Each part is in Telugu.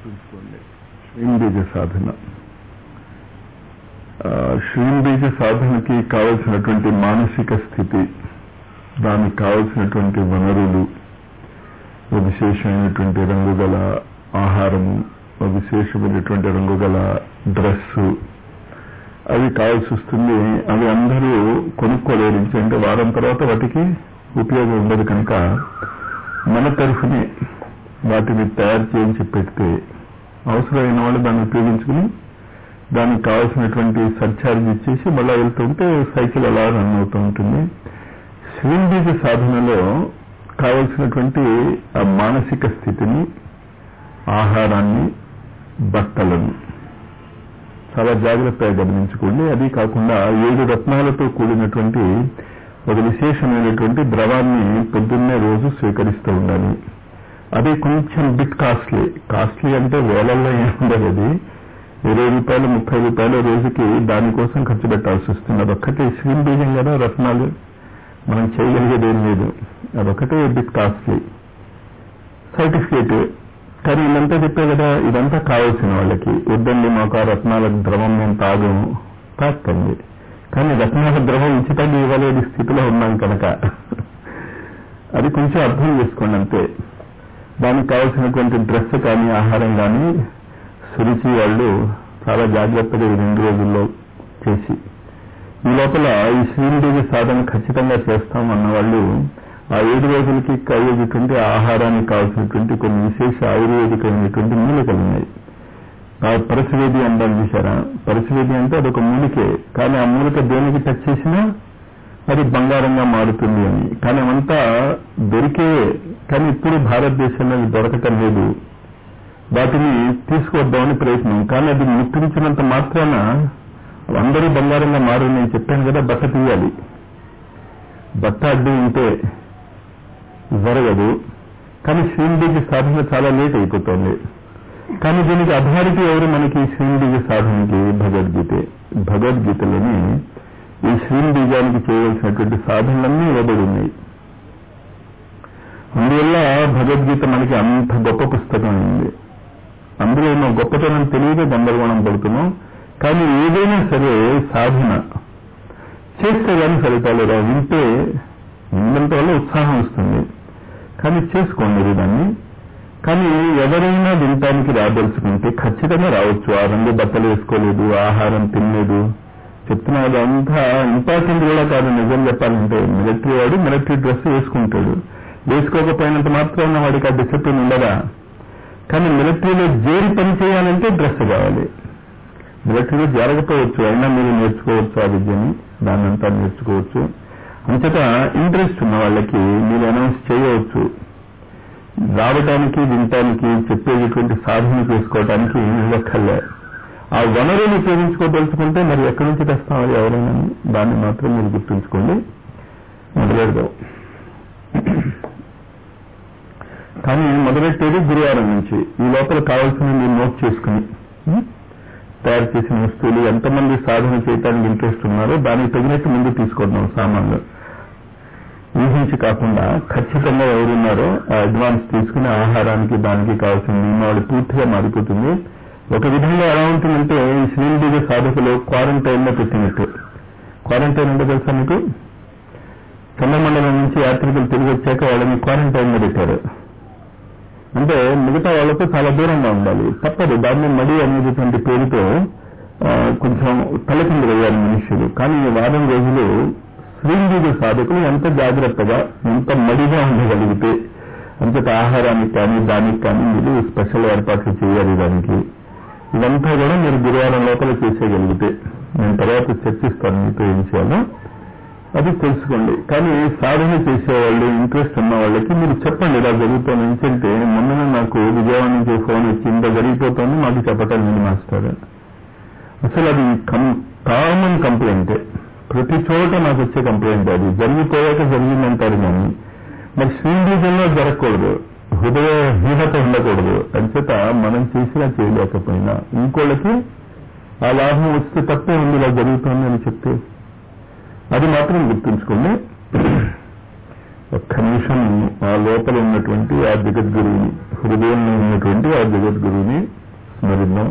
గుర్తుంచుకోండి శ్రీంబీజ సాధన ఆ, శ్రీంబీజ సాధనకి కావలసినటువంటి మానసిక స్థితి దానికి కావలసినటువంటి వనరులు ఒక విశేషమైనటువంటి రంగు గల ఆహారము ఒక విశేషమైనటువంటి రంగు గల డ్రెస్సు అవి కావాల్సి వస్తుంది అవి అందరూ కొనుక్కోలేరు అంటే వారం తర్వాత వాటికి ఉపయోగం ఉండదు కనుక మన తరఫునే వాటిని తయారు చేయించి పెడితే అవసరమైన వాళ్ళు దాన్ని ఉపయోగించుకుని దానికి కావాల్సినటువంటి సర్చార్జ్ ఇచ్చేసి మళ్ళా వెళ్తుంటే సైకిల్ అలా రన్ అవుతూ ఉంటుంది శివబీజ సాధనలో కావలసినటువంటి ఆ మానసిక స్థితిని ఆహారాన్ని బట్టలను చాలా జాగ్రత్తగా గమనించుకోండి అది కాకుండా ఏడు రత్నాలతో కూడినటువంటి ఒక విశేషమైనటువంటి ద్రవాన్ని పొద్దున్నే రోజు స్వీకరిస్తూ ఉండాలి అది కొంచెం బిట్ కాస్ట్లీ కాస్ట్లీ అంటే వేలల్లో ఏముండదు అది ఇరవై రూపాయలు ముప్పై రూపాయల రోజుకి దానికోసం ఖర్చు పెట్టాల్సి వస్తుంది అదొక్కటే స్క్రీన్ బీజం కదా రత్నాలు మనం చేయగలిగేది ఏం లేదు అదొక్కటే బిట్ కాస్ట్లీ సర్టిఫికేట్ కానీ ఇదంతా చెప్పే కదా ఇదంతా కావాల్సిన వాళ్ళకి వద్దండి మాకు ఆ రత్నాల ద్రవం మేము తాగము తాకండి కానీ రత్నాల ద్రవం ఉచితంగా ఇవ్వలేని స్థితిలో ఉన్నాం కనుక అది కొంచెం అర్థం చేసుకోండి అంతే దానికి కావాల్సినటువంటి డ్రెస్ కానీ ఆహారం కానీ సురుచి వాళ్ళు చాలా జాగ్రత్తగా ఈ రెండు రోజుల్లో చేసి ఈ లోపల ఈ శ్రీనిదేవి సాధన ఖచ్చితంగా చేస్తాం అన్న వాళ్ళు ఆ ఏడు రోజులకి కలిగేటువంటి ఆహారానికి కావాల్సినటువంటి కొన్ని విశేష ఆయుర్వేదికమైనటువంటి మూలికలు ఉన్నాయి ఆ పరశువేది అంటారు చూసారా పరశువేది అంటే అదొక మూలికే కానీ ఆ మూలిక దేనికి టచ్ చేసినా అది బంగారంగా మారుతుంది అని కానీ అవంతా దొరికే కానీ ఇప్పుడు భారతదేశంలో అది దొరకటం లేదు వాటిని తీసుకొద్దామని ప్రయత్నం కానీ అది ముట్టించినంత మాత్రాన అందరూ బంగారంగా మారు నేను చెప్పాను కదా బట్ట తీయాలి బట్ట అడ్డు ఉంటే జరగదు కానీ శ్రీనిధికి సాధన చాలా లేట్ అయిపోతుంది కానీ దీనికి అథారిటీ ఎవరు మనకి శ్రీనిధికి సాధనకి భగవద్గీతే భగవద్గీతలోని ఈ శ్రీని బీజానికి చేయవలసినటువంటి సాధనలన్నీ ఇవ్వబడి ఉన్నాయి అందువల్ల భగవద్గీత మనకి అంత గొప్ప పుస్తకం అయింది అందులో ఉన్న గొప్పతనం తెలియదే గందరగోళం పడుతున్నాం కానీ ఏదైనా సరే సాధన చేస్తే కానీ ఫలితాలు రావు వింటే విన్నంత వల్ల ఉత్సాహం వస్తుంది కానీ చేసుకోండి ఇది దాన్ని కానీ ఎవరైనా వినటానికి రాదలుచుకుంటే ఖచ్చితంగా రావచ్చు ఆ రంగు బట్టలు వేసుకోలేదు ఆహారం తినలేదు చెప్తున్నా అదంతా ఇంపార్టెంట్ కూడా కాదు నిజం చెప్పాలంటే మిలిటరీ వాడు మిలిటరీ డ్రెస్ వేసుకుంటాడు వేసుకోకపోయినంత మాత్రాన వాడికి ఆ డిసిప్లిన్ ఉండదా కానీ మిలిటరీలో జేరి పని చేయాలంటే డ్రెస్ కావాలి మిలిటరీలో జరగకపోవచ్చు అయినా మీరు నేర్చుకోవచ్చు ఆ విద్యని దాన్నంతా నేర్చుకోవచ్చు అంతటా ఇంట్రెస్ట్ ఉన్న వాళ్ళకి మీరు అనౌన్స్ చేయవచ్చు రావడానికి వినటానికి చెప్పేటటువంటి సాధన చేసుకోవడానికి లెక్కలే ఆ వనరులు ఉపయోగించుకోదలుచుకుంటే మరి ఎక్కడి నుంచి తెస్తామని ఎవరైనా దాన్ని మాత్రం మీరు గుర్తుంచుకోండి మొదలెడదాం కానీ మొదలెట్టేది గురువారం నుంచి ఈ లోపల కావాల్సిన మీరు నోట్ చేసుకుని ఉం? తయారు చేసిన వస్తువులు ఎంతమంది సాధన చేయడానికి ఇంట్రెస్ట్ ఉన్నారో దానికి తగినట్టు ముందు తీసుకుంటున్నాం సామాన్లు ఊహించి కాకుండా ఖచ్చితంగా ఎవరున్నారో ఆ అడ్వాన్స్ తీసుకుని ఆహారానికి దానికి కావాల్సిన నియమాలు పూర్తిగా మారిపోతుంది ఒక విధంగా ఎలా ఉంటుందంటే ఈ శ్రీనిధిగ సాధకులు క్వారంటైన్ లో పెట్టినట్టు క్వారంటైన్ అంటే తెలుసా మీకు చంద్రమండలం నుంచి యాత్రికులు తిరిగి వచ్చాక వాళ్ళని క్వారంటైన్ లో పెట్టారు అంటే మిగతా వాళ్ళతో చాలా దూరంగా ఉండాలి తప్పదు దాన్ని మడి అనేటటువంటి పేరుతో ఆ, కొంచెం తలకింది వేయాలి మనుషులు కానీ ఈ వారం రోజులు శ్రీనిధిగ సాధకులు ఎంత జాగ్రత్తగా ఎంత మడిగా ఉండగలిగితే అంతటి ఆహారానికి కానీ దానికి కానీ మీరు స్పెషల్ ఏర్పాట్లు చేయాలి దానికి ఇదంతా కూడా మీరు గురువారం లోపల చేసేయగలిగితే నేను తర్వాత చర్చిస్తాను మీతో ఏం చేయాలో అది తెలుసుకోండి కానీ సాధన చేసేవాళ్ళు ఇంట్రెస్ట్ ఉన్న వాళ్ళకి మీరు చెప్పండి ఇలా జరుగుతుంది ఏంటంటే మొన్న నాకు విజయవాడ నుంచి ఫోన్ వచ్చి ఇంత జరిగిపోతుంది మాకు చెప్పటం లేదు మాస్టర్ అసలు అది కామన్ కంప్లైంట్ ప్రతి చోట నాకు వచ్చే కంప్లైంట్ అది జరిగిపోయాక జరిగిందంటారు కానీ మరి శ్రీనిధిలో జరగకూడదు హృదయ హీనత ఉండకూడదు అంచేత మనం చేసినా చేయలేకపోయినా ఇంకోళ్ళకి ఆ లాభం వస్తే తప్పే ఉంది ఇలా జరుగుతుంది అని చెప్తే అది మాత్రం గుర్తుంచుకోండి ఒక్క నిమిషం ఆ లోపల ఉన్నటువంటి ఆ జగద్గురువుని హృదయంలో ఉన్నటువంటి ఆ జగద్గురువుని స్మరిద్దాం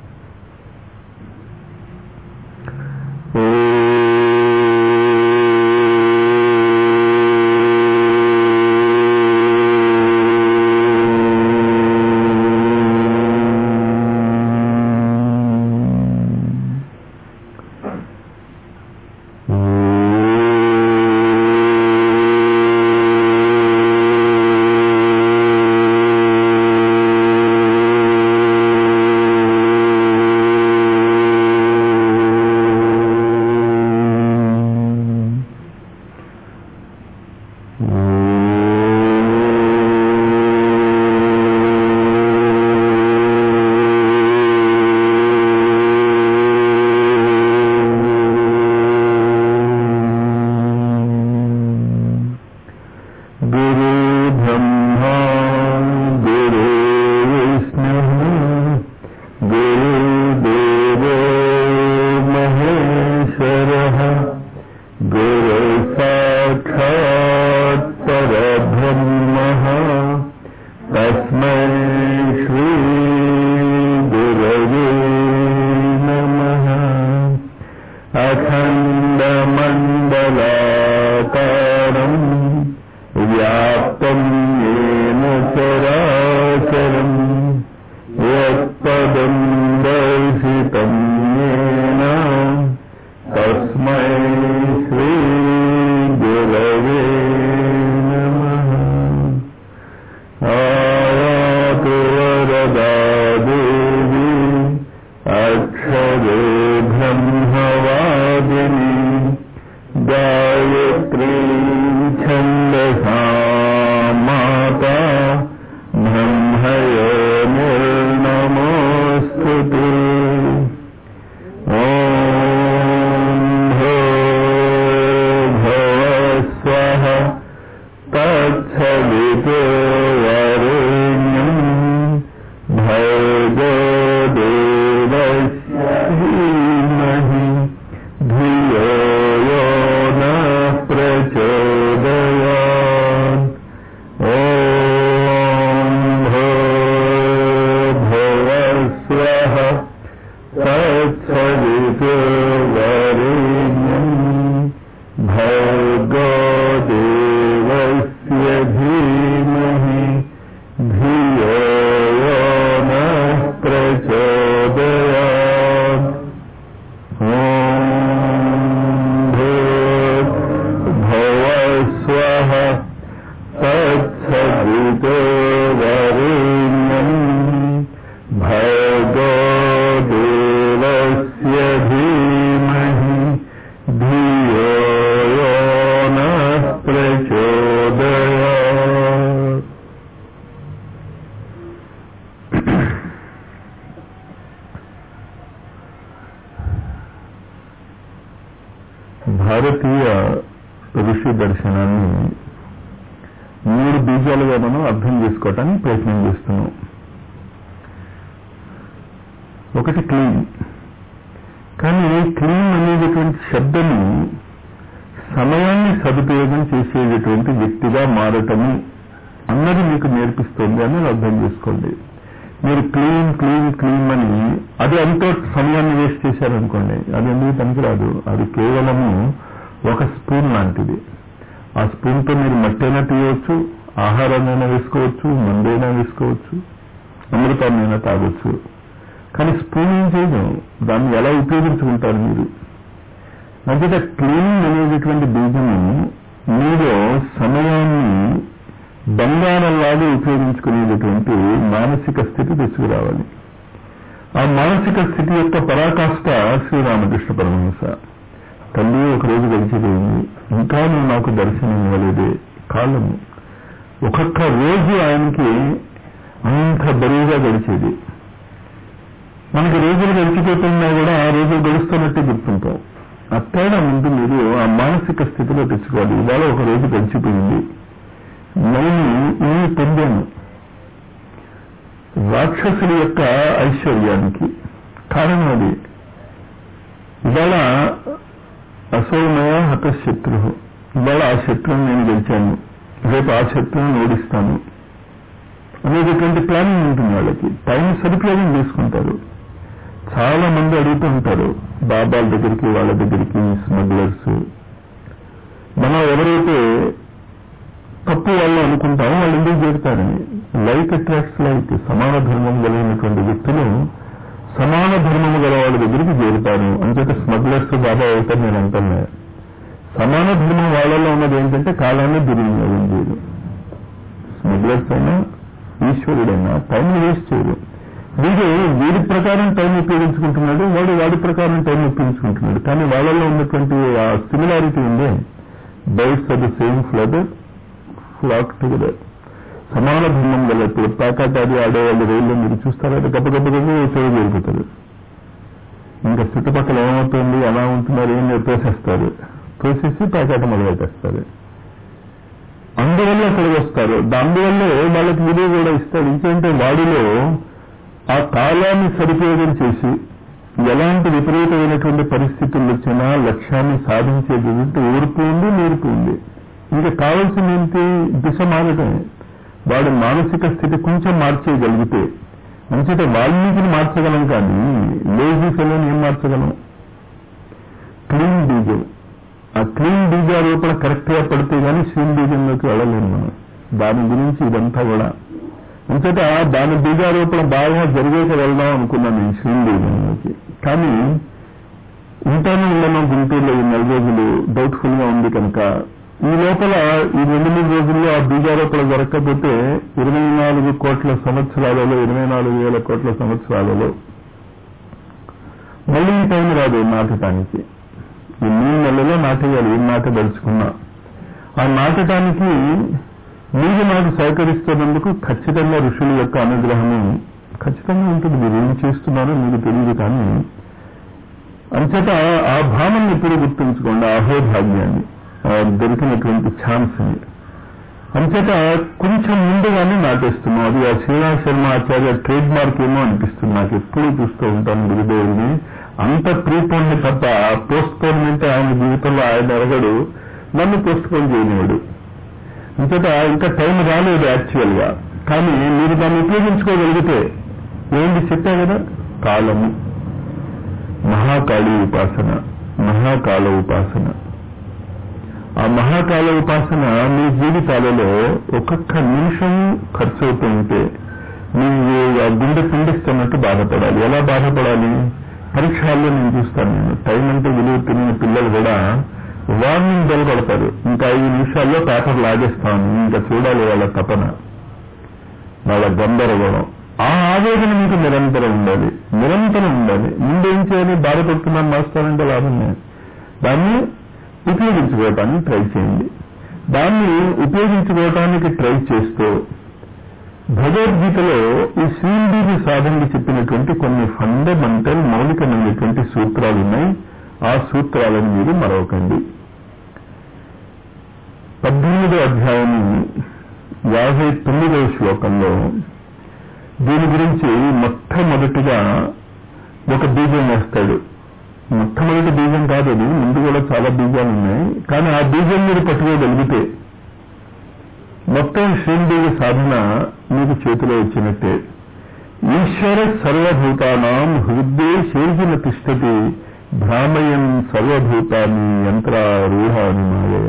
గురు బ్రహ్మా గురు విష్ణు గురుదేవో మహేశ్వర గురు సాక్షాత్ పరబ్రహ్మ తస్మై శ్రీ గురవే నమః అఖండమండలాకారం వ్యాప్తం ఏన చరాచరం యత్పదం దర్శితం ఏన తస్మై శ్రీ గురవే నమః ఆయాతు వరదా దేవి అక్షరే బ్రహ్మవాదిని గాయత్రీ ఛందసా మాతా బ్రహ్మయో నిర్నమోऽस्तु ते ॐ भो भवस्वः तत्सवितो वरेण्यम् भर्गो देवस्य धीमहि धियो यो नः प्रचोदयात् ॐ भो भवस्वः तत्सवितो वरेण्यम् भर्गो देवस्य धीमहि धियो यो नः प्रचोदयात् ॐ भूर्भुवस्वः तत्सवितो वरेण्यम् भर्गो देवस्य धीमहि धियो यो नः प्रचोदयात् భారతీయ ఋషి దర్శనాన్ని మూడు బీజాలుగా మనం అర్థం చేసుకోవటానికి ప్రయత్నం చేస్తున్నాం ఒకటి క్లీన్ కానీ క్లీన్ అనేటటువంటి శబ్దము సమయాన్ని సదుపయోగం చేసేటటువంటి వ్యక్తిగా మారటము అన్నది మీకు నేర్పిస్తుంది అని అర్థం చేసుకోండి మీరు క్లీన్ క్లీన్ క్లీన్ అని అది అంతో సమయాన్ని వేస్ట్ చేశారనుకోండి అది ఎందుకు పనికిరాదు అది కేవలము ఒక స్పూన్ లాంటిది ఆ స్పూన్తో మీరు మట్టైనా తీయవచ్చు ఆహారాన్నైనా వేసుకోవచ్చు మందైనా వేసుకోవచ్చు అమృతాన్నైనా తాగొచ్చు కానీ స్పూన్ ఏం చేయదు దాన్ని ఎలా ఉపయోగించుకుంటారు మీరు అంతేత క్లీనింగ్ అనేటటువంటి బీజము మీరు సమయాన్ని బంగారంలాగా ఉపయోగించుకునేటటువంటి మానసిక స్థితి తీసుకురావాలి ఆ మానసిక స్థితి యొక్క పరాకాష్ట శ్రీరామకృష్ణ పరమహంస తల్లి ఒక రోజు గడిచిపోయింది ఇంకా నువ్వు నాకు దర్శనం ఇవ్వలేదే కాలము ఒక్కొక్క రోజు ఆయనకి అంత బరువుగా గడిచేది మనకి రోజులు గడిచిపోతున్నా కూడా ఆ రోజు గడుస్తున్నట్టే గుర్తుంటాం ఆ తేడా ముందు మీరు ఆ మానసిక స్థితిలో తెచ్చుకోవాలి ఇవాళ ఒక రోజు గడిచిపోయింది నేను నేను పొందాను రాక్షసుల యొక్క ఐశ్వర్యానికి కారణం అది ఇవాళ అసౌమయ హతశత్రు ఇవాళ ఆ శత్రువుని నేను గెలిచాను రేపు ఆ శత్రువుని ఓడిస్తాను అనేటటువంటి ప్లానింగ్ ఉంటుంది వాళ్ళకి టైం సదుపాయం చేసుకుంటారు చాలా మంది అడుగుతూ ఉంటారు బాబాల దగ్గరికి వాళ్ళ దగ్గరికి స్మగ్లర్స్ మనం ఎవరైతే తప్పు వాళ్ళు అనుకుంటామో వాళ్ళు ఎందుకు చేరుతారని లైక్ అట్రాక్ట్స్ లైక్ సమాన ధర్మం కలిగినటువంటి వ్యక్తులు సమాన ధర్మము గల వాళ్ళ దగ్గరికి చేరుతారు అంచేత స్మగ్లర్స్ బాబా అవుతారు నేను అంటున్నా సమాన ధర్మం వాళ్ళలో ఉన్నది ఏంటంటే కాలాన్ని దుర్వినియోగం చేయరు స్మగ్లర్స్ అయినా ఈశ్వరుడైనా టైం వేస్ట్ చేయరు వీడు వీడి ప్రకారం టైం ఉపయోగించుకుంటున్నాడు వాడు వాడి ప్రకారం టైం ఉపయోగించుకుంటున్నాడు కానీ వాళ్ళలో ఉన్నటువంటి ఆ సిమిలారిటీ ఉంది birds are the same feather flock together సమాన భిన్నం గల ఇప్పుడు ప్యాకాట్ అది ఆడేవాళ్ళు రైల్లో మీరు చూస్తారా గబ్బ గబ్బ గబ్బ సేవ జరిగిపోతారు ఇంకా చుట్టుపక్కల ఏమవుతుంది ఎలా ఉంటున్నారు ఏం లేదు తోసేస్తారు తోసేసి ప్యాకాట మొదలెట్టేస్తారు అందువల్ల అక్కడికి వస్తారు అందువల్లే వాళ్ళకి విలువ కూడా ఇస్తారు ఇంకేంటే వాడిలో ఆ కాలాన్ని సదుపయోగం చేసి ఎలాంటి విపరీతమైనటువంటి పరిస్థితులు వచ్చినా లక్ష్యాన్ని సాధించేటువంటి ఓర్పు ఉంది నేర్పు ఉంది ఇంకా కావాల్సింది ఏంటి దిశ మారటమే వాడి మానసిక స్థితి కొంచెం మార్చేయగలిగితే మంచితే వాల్మీకిని మార్చగలం కానీ లేజీ ఫెలోని ఏం మార్చగలం క్లీన్ బీజం ఆ క్లీన్ బీజారోపణ కరెక్ట్ గా పడితే గానీ శ్రీన్ బీజంలోకి వెళ్ళలేము మనం దాని గురించి ఇదంతా కూడా అంతట దాని బీజారోపణ బాగా జరిగేక వెళ్దాం అనుకున్నాను నేను శ్రీన్ బీజంలోకి కానీ ఉంటాను ఉండను గుంటూరులో ఈ నెల రోజులు డౌట్ఫుల్ గా ఉంది కనుక ఈ లోపల ఈ రెండు మూడు రోజుల్లో ఆ బీజారోపణ జరగకపోతే ఇరవై నాలుగు కోట్ల సంవత్సరాలలో ఇరవై నాలుగు వేల కోట్ల సంవత్సరాలలో మళ్ళీ ఈ టైం రాదు నాటటానికి ఈ మూడు నెలలో నాటేయాలి ఏం నాటదలుచుకున్నా ఆ నాటటానికి మీరు నాకు సహకరిస్తున్నందుకు ఖచ్చితంగా ఋషుల యొక్క అనుగ్రహము ఖచ్చితంగా ఉంటుంది మీరు ఏం చేస్తున్నారో మీకు తెలియదు కానీ అంచేత ఆ భావనని ఎప్పుడు గుర్తుంచుకోండి ఆ అహోభాగ్యాన్ని ఆ దొరికినటువంటి ఛాన్స్ని అంచేత కొంచెం ముందుగానే నాటేస్తున్నాం అది ఆ శ్రీరామ్ శర్మ ఆచార్య ట్రేడ్ మార్క్ ఏమో అనిపిస్తుంది నాకు ఎప్పుడు చూస్తూ ఉంటాను గురుదేవుడిని అంత ప్రీపోన్ తప్ప పోస్ట్ పోన్మెంట్ ఆయన జీవితంలో ఆయన ఎరగడు నన్ను పోస్ట్ పోన్ చేయనివాడు అంచేత ఇంకా టైం రాలేదు యాక్చువల్ గా కానీ మీరు దాన్ని ఉపయోగించుకోగలిగితే ఏంటి చెప్పా కదా కాలము మహాకాళి ఉపాసన మహాకాల ఉపాసన ఆ మహాకాల ఉపాసన మీ జీవితాలలో ఒక్కొక్క నిమిషం ఖర్చు అవుతూ ఉంటే మీరు ఆ గుండె పిండిస్తున్నట్టు బాధపడాలి ఎలా బాధపడాలి పరీక్షల్లో నేను చూస్తాను నేను టైం అంటే విలువ తెలియని పిల్లలు కూడా వార్నింగ్ బెల్ కొడతారు ఇంకా ఐదు నిమిషాల్లో పేపర్ లాగేస్తాను ఇంకా చూడాలి వాళ్ళ తపన వాళ్ళ గందరగోళం ఆ ఆవేదన మీకు నిరంతరం ఉండాలి నిరంతరం ఉండాలి ముందేం చేయాలి బాధపడుతున్నాను మాస్తానంటే లాభం లేదు దాన్ని ఉపయోగించుకోవటానికి ట్రై చేయండి దాన్ని ఉపయోగించుకోవటానికి ట్రై చేస్తూ భగవద్గీతలో ఈ శ్రీందీవి సాధనకి చెప్పినటువంటి కొన్ని ఫండమెంటల్ మౌలికమైనటువంటి సూత్రాలు ఉన్నాయి ఆ సూత్రాలను మీరు మరవకండి పద్దెనిమిదో అధ్యాయం యాభై తొమ్మిదవ శ్లోకంలో దీని గురించి మొట్టమొదటిగా ఒక బీజం వేస్తాడు మొట్టమొదటి బీజం కాదు అది ముందు కూడా చాలా బీజాలు ఉన్నాయి కానీ ఆ బీజం మీరు పట్టుకోగలిగితే మొత్తం శ్రీదేవి సాధన మీకు చేతిలో వచ్చినట్టే ఈశ్వర సర్వభూతానాం హృదయ శేర్జిన తిష్టతి భ్రామయం సర్వభూతాన్ని యంత్రారూఢాన్ని మాయయ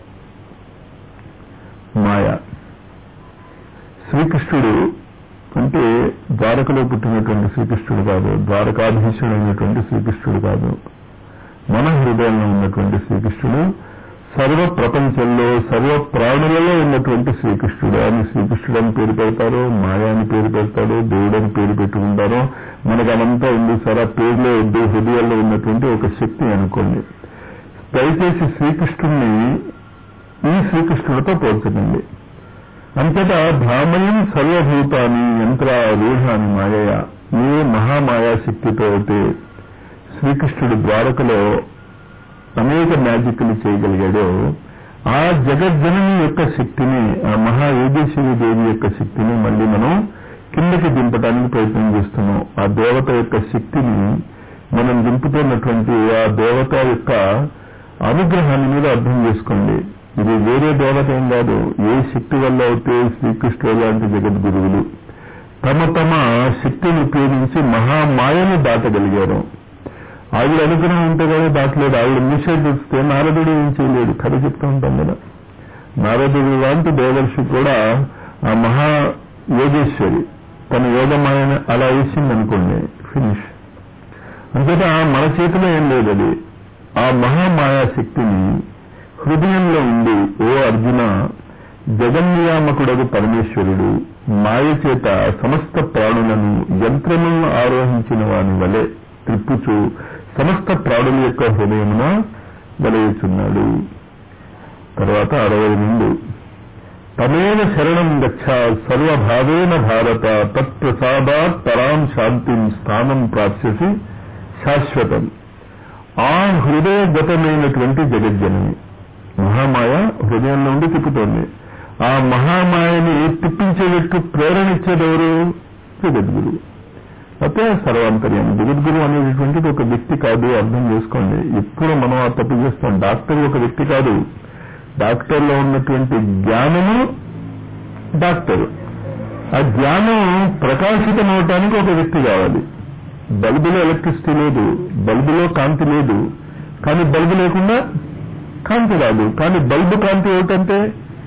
మాయ శ్రీకృష్ణుడు అంటే ద్వారకలో పుట్టినటువంటి శ్రీకృష్ణుడు కాదు ద్వారకాధీశుడైనటువంటి శ్రీకృష్ణుడు కాదు మన హృదయంలో ఉన్నటువంటి శ్రీకృష్ణుడు సర్వ ప్రపంచంలో సర్వ ప్రాణులలో ఉన్నటువంటి శ్రీకృష్ణుడు ఆయన శ్రీకృష్ణుడు అని పేరు పెడతారు మాయా అని పేరు పెడతాడు దేవుడు అని పేరు పెట్టుకుంటారు మనకు అవంతా ఉంది సార్ ఆ పేరులో వద్దు హృదయాల్లో ఉన్నటువంటి ఒక శక్తి అనుకోండి దయచేసి శ్రీకృష్ణుడిని ఈ శ్రీకృష్ణుడితో పోల్చకండి అంతటా భ్రామయం సర్వభూతాన్ని యంత్రారూఢాన్ని మాయయ ఏ మహామాయా శక్తితో అయితే శ్రీకృష్ణుడు ద్వారకలో అనేక మ్యాజిక్లు చేయగలిగాడో ఆ జగజ్జనని యొక్క శక్తిని ఆ మహాయోగేశ్వరి దేవి యొక్క శక్తిని మళ్ళీ మనం కిందకి దింపడానికి ప్రయత్నం చేస్తున్నాం ఆ దేవత యొక్క శక్తిని మనం దింపుతున్నటువంటి ఆ దేవత యొక్క అనుగ్రహాన్ని మీద అర్థం చేసుకోండి ఇది వేరే దేవత ఏం కాదు ఏ శక్తి వల్ల అయితే శ్రీకృష్ణుడు లాంటి జగద్గురువులు తమ తమ శక్తిని ఉపయోగించి మహామాయను దాటగలిగారు ఆవిడ అనుగ్రహం ఉంటే కానీ దాటలేదు ఆవిడ నిషేధిస్తే నారదుడు ఏం చేయలేడు కథ చెప్తూ ఉంటాం కదా నారదుడు లాంటి దేవర్షి కూడా ఆ మహా యోగేశ్వరి తన యోగమాయను అలా వేసింది అనుకోండి ఫినిష్ అంతేత మన చేతిలో ఏం లేదు అది ఆ మహామాయా శక్తిని హృదయంలో ఉండి ఓ అర్జున జగన్నియామకుడగు పరమేశ్వరుడు మాయ చేత సమస్త ప్రాణులను యంత్రములను ఆరోహించిన వాని వలె త్రిప్పుచు సమస్త ప్రాణుల యొక్క హృదయమున వెలయుచున్నాడు తర్వాత అరవై రెండు తమేన శరణం గచ్చ సర్వభావేన భారత తత్ప్రసాదాత్ పరాం శాంతిం స్థానం ప్రాప్స్యసి శాశ్వతం ఆ హృదయగతమైనటువంటి జగజ్జనని మహామాయ హృదయంలో ఉండి తిప్పుతోంది ఆ మహామాయని తిప్పించేటట్టు ప్రేరణ ఇచ్చేదెవరు జగద్గురు అయితే సర్వాంతర్యం జగద్గురు అనేటటువంటిది ఒక వ్యక్తి కాదు అర్థం చేసుకోండి ఎప్పుడు మనం ఆ తప్పు చేస్తాం డాక్టర్ ఒక వ్యక్తి కాదు డాక్టర్లో ఉన్నటువంటి జ్ఞానము డాక్టర్ ఆ జ్ఞానం ప్రకాశితం అవటానికి ఒక వ్యక్తి కావాలి బల్బులో ఎలక్ట్రిసిటీ లేదు బల్బులో కాంతి లేదు కానీ బల్బు లేకుండా కాంతి రాదు కానీ బల్బు కాంతి ఏమిటంటే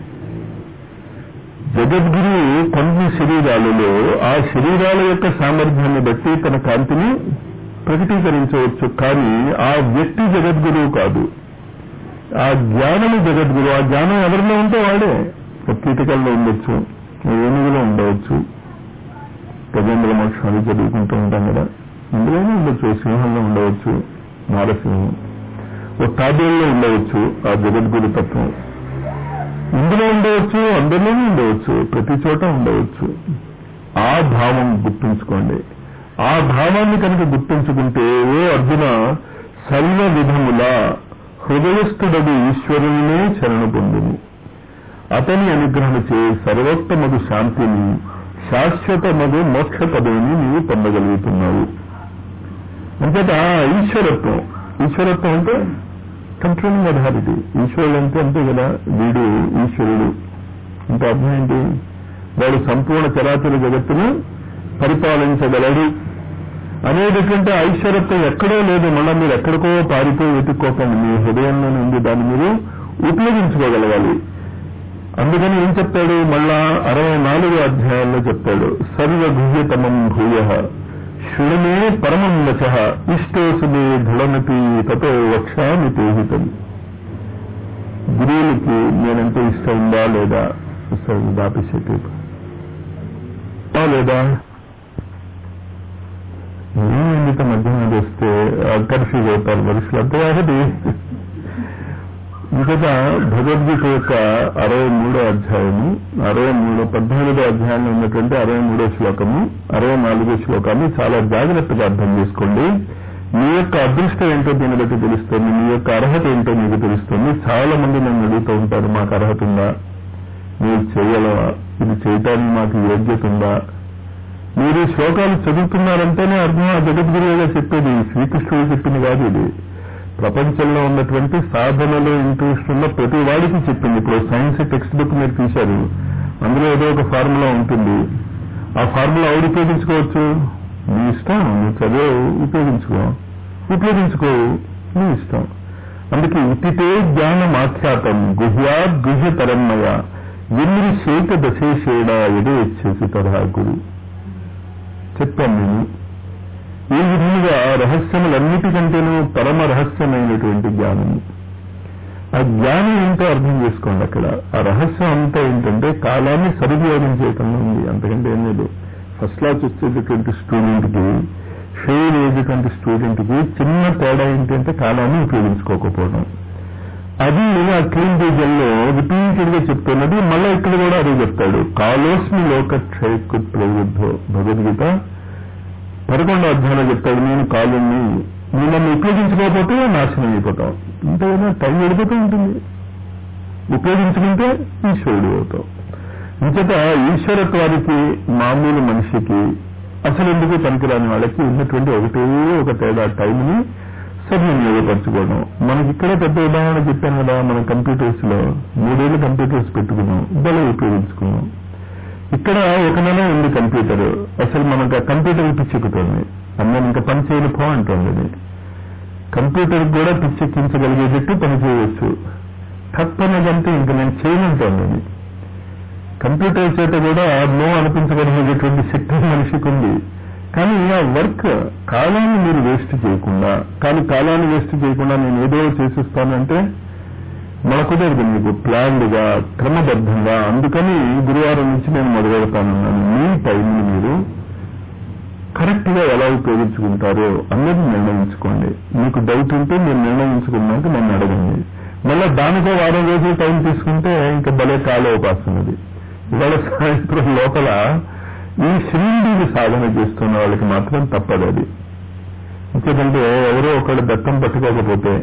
జగద్గురు కొన్ని శరీరాలలో ఆ శరీరాల యొక్క సామర్థ్యాన్ని బట్టి తన కాంతిని ప్రకటీకరించవచ్చు కానీ ఆ వ్యక్తి జగద్గురువు కాదు ఆ జ్ఞానము జగద్గురు ఆ జ్ఞానం ఎవరిలో ఉంటే వాడే ఒక కీటకల్లో ఉండొచ్చు ఏనుగులో ఉండవచ్చు గజేంద్ర మోక్షాలు చదువుకుంటూ ఉంటాం కదా ఇందులోనే ఉండొచ్చు సింహంలో ఉండవచ్చు నారసింహం ఒక తాబేల్లో ఉండవచ్చు ఆ జగద్గురు తత్వం ఇందులో ఉండవచ్చు అందులోనే ఉండవచ్చు ప్రతి చోట ఉండవచ్చు ఆ భావం గుర్తుంచుకోండి ఆ భావాన్ని కనుక గుర్తుంచుకుంటే ఓ అర్జున సర్వ విధముల హృదయస్థుడది ఈశ్వరునే శరణు పొందును అతని అనుగ్రహం చే సర్వోత్తమగు శాంతిని శాశ్వతమగు మోక్ష పదవిని నీవు పొందగలుగుతున్నావు అంతేత ఈశ్వరత్వం ఈశ్వరత్వం అంటే కంట్రోలింగ్ అథారిటీ ఈశ్వరుడు అంటే అంతే కదా వీడు ఈశ్వరుడు అంటే అర్థం ఏంటి వాడు సంపూర్ణ చరాచర జగత్తును పరిపాలించగలడు అనేటటువంటి ఐశ్వరత్వం ఎక్కడో లేదు మళ్ళా మీరు ఎక్కడికో పారిపోయి వెతుక్కోకండి మీ హృదయంలోనే ఉంది దాన్ని మీరు ఉపయోగించుకోగలగాలి అందుకని ఏం చెప్తాడు మళ్ళా అరవై నాలుగు అధ్యాయాల్లో చెప్తాడు సర్వగుహ్యతమం భూయ శృణమే పరమం వచ ఇష్టోసుమే దృఢమతి తతో వక్షామి తేహితం గురువులకి నేనంటే ఇష్టం ఉందా లేదా దాపిసే లేదా ఏమైంది మధ్యాహ్నం చేస్తే కన్ఫ్యూజ్ అవుతారు మనుషులు అంతే కాబట్టి ఇంకట భగవద్గీత యొక్క అరవై మూడో అధ్యాయము అరవై మూడో పద్నాలుగో అధ్యాయంలో ఉన్నటువంటి అరవై మూడో శ్లోకము అరవై నాలుగో శ్లోకాన్ని చాలా జాగ్రత్తగా అర్థం చేసుకోండి మీ యొక్క అదృష్టం ఏంటో దీన్ని బట్టి తెలుస్తుంది మీ యొక్క అర్హత ఏంటో మీకు తెలుస్తుంది చాలా మంది నన్ను అడుగుతూ ఉంటారు మాకు అర్హత ఉందా మీరు చేయగలవా ఇది చేయటానికి మాకు యోగ్యత ఉందా మీరు ఈ శ్లోకాలు చదువుతున్నారంటేనే అర్థం ఆ జగద్గురువుగా చెప్పేది శ్రీకృష్ణుడు చెప్పింది కాదు ఇది ప్రపంచంలో ఉన్నటువంటి సాధనలో ఇంట్రెస్ట్ ఉన్న ప్రతి వాడికి చెప్పింది ఇప్పుడు సైన్స్ టెక్స్ట్ బుక్ మీరు తీశారు అందులో ఏదో ఒక ఫార్ములా ఉంటుంది ఆ ఫార్ములా ఎవరు ఉపయోగించుకోవచ్చు నీ ఇష్టం నువ్వు చదివే ఉపయోగించుకో ఉపయోగించుకోవు నీ ఇష్టం అందుకే ఇతితే జ్ఞానం ఆఖ్యాతం గుహ్యాద్ గుహ్యతరమ్మయ ఎన్ని శేత దశేషేడ ఎదే చేసి తరహా గురు చెప్పాను నేను ఈ విధంగా రహస్యములన్నిటికంటేనూ పరమ రహస్యమైనటువంటి జ్ఞానము ఆ జ్ఞానం ఏంటో అర్థం చేసుకోండి అక్కడ ఆ రహస్యం అంతా ఏంటంటే కాలాన్ని సదుపయోగం చేయటంలో ఉంది అంతకంటే ఏం లేదు ఫస్ట్ క్లాస్ వచ్చేటటువంటి స్టూడెంట్కి ఫెయిల్ అయ్యేటటువంటి స్టూడెంట్కి చిన్న తేడా ఏంటంటే కాలాన్ని ఉపయోగించుకోకపోవడం అది ఆ క్లీన్ పేజల్లో రిపీటెడ్ గా చెప్తున్నది మళ్ళీ ఇక్కడ కూడా అదే చెప్తాడు కాలోస్మి లోక క్షయకు ప్రవృద్ధో భగవద్గీత పదకొండో అధ్యాయంలో చెప్తాడు నేను కాలుని నువ్వు నన్ను ఉపయోగించుకోకపోతే నాశనం అయిపోతావు అంతే కదా టైం వెళ్ళిపోతూ ఉంటుంది ఉపయోగించుకుంటే ఈశ్వరుడు అవుతావు ఇంచేత ఈశ్వరత్వానికి మామూలు మనిషికి అసలు ఎందుకు పనికిరాని వాళ్ళకి ఉన్నటువంటి ఒకటే ఒక తేడా టైంని సద్వినియోగపరచుకోవడం మనకి ఇక్కడే పెద్ద ఉదాహరణ చెప్పాను కదా మన కంప్యూటర్స్ లో మూడేళ్ళు కంప్యూటర్స్ పెట్టుకున్నాం బలం ఉపయోగించుకున్నాం ఇక్కడ ఒక నెల ఉంది కంప్యూటర్ అసలు మనకు ఆ కంప్యూటర్ పిచ్చెక్కుతుంది అందరం ఇంకా పని చేయని పో అంటుంది అది కంప్యూటర్ కూడా పిచ్చెక్కించగలిగేటట్టు పని చేయవచ్చు తప్పనదంటే ఇంక నేను చేయనంటోంది అది కంప్యూటర్ చేత కూడా నో అనిపించగలిగేటటువంటి శక్తి మనిషికి ఉంది కానీ ఆ వర్క్ కాలాన్ని మీరు వేస్ట్ చేయకుండా కానీ కాలాన్ని వేస్ట్ చేయకుండా నేను ఏదో చేసిస్తానంటే మన కుదరదు మీకు ప్లాన్డ్ గా క్రమబద్ధంగా అందుకని గురువారం నుంచి నేను మొదలెడతానన్నాను మీ టైంని మీరు కరెక్ట్ గా ఎలా ఉపయోగించుకుంటారో అన్నది నిర్ణయించుకోండి మీకు డౌట్ ఉంటే మీరు నిర్ణయించుకున్నాక నన్ను అడగండి మళ్ళీ దానికో వారం రోజులు టైం తీసుకుంటే ఇంకా భలే కాలే అవకాశం అది ఇవాళ సాయంత్రం లోపల ఈ శ్రీండిని సాధన చేస్తున్న వాళ్ళకి మాత్రం తప్పదు అది ఎందుకంటే ఎవరో ఒకళ్ళు దత్తం పట్టుకోకపోతే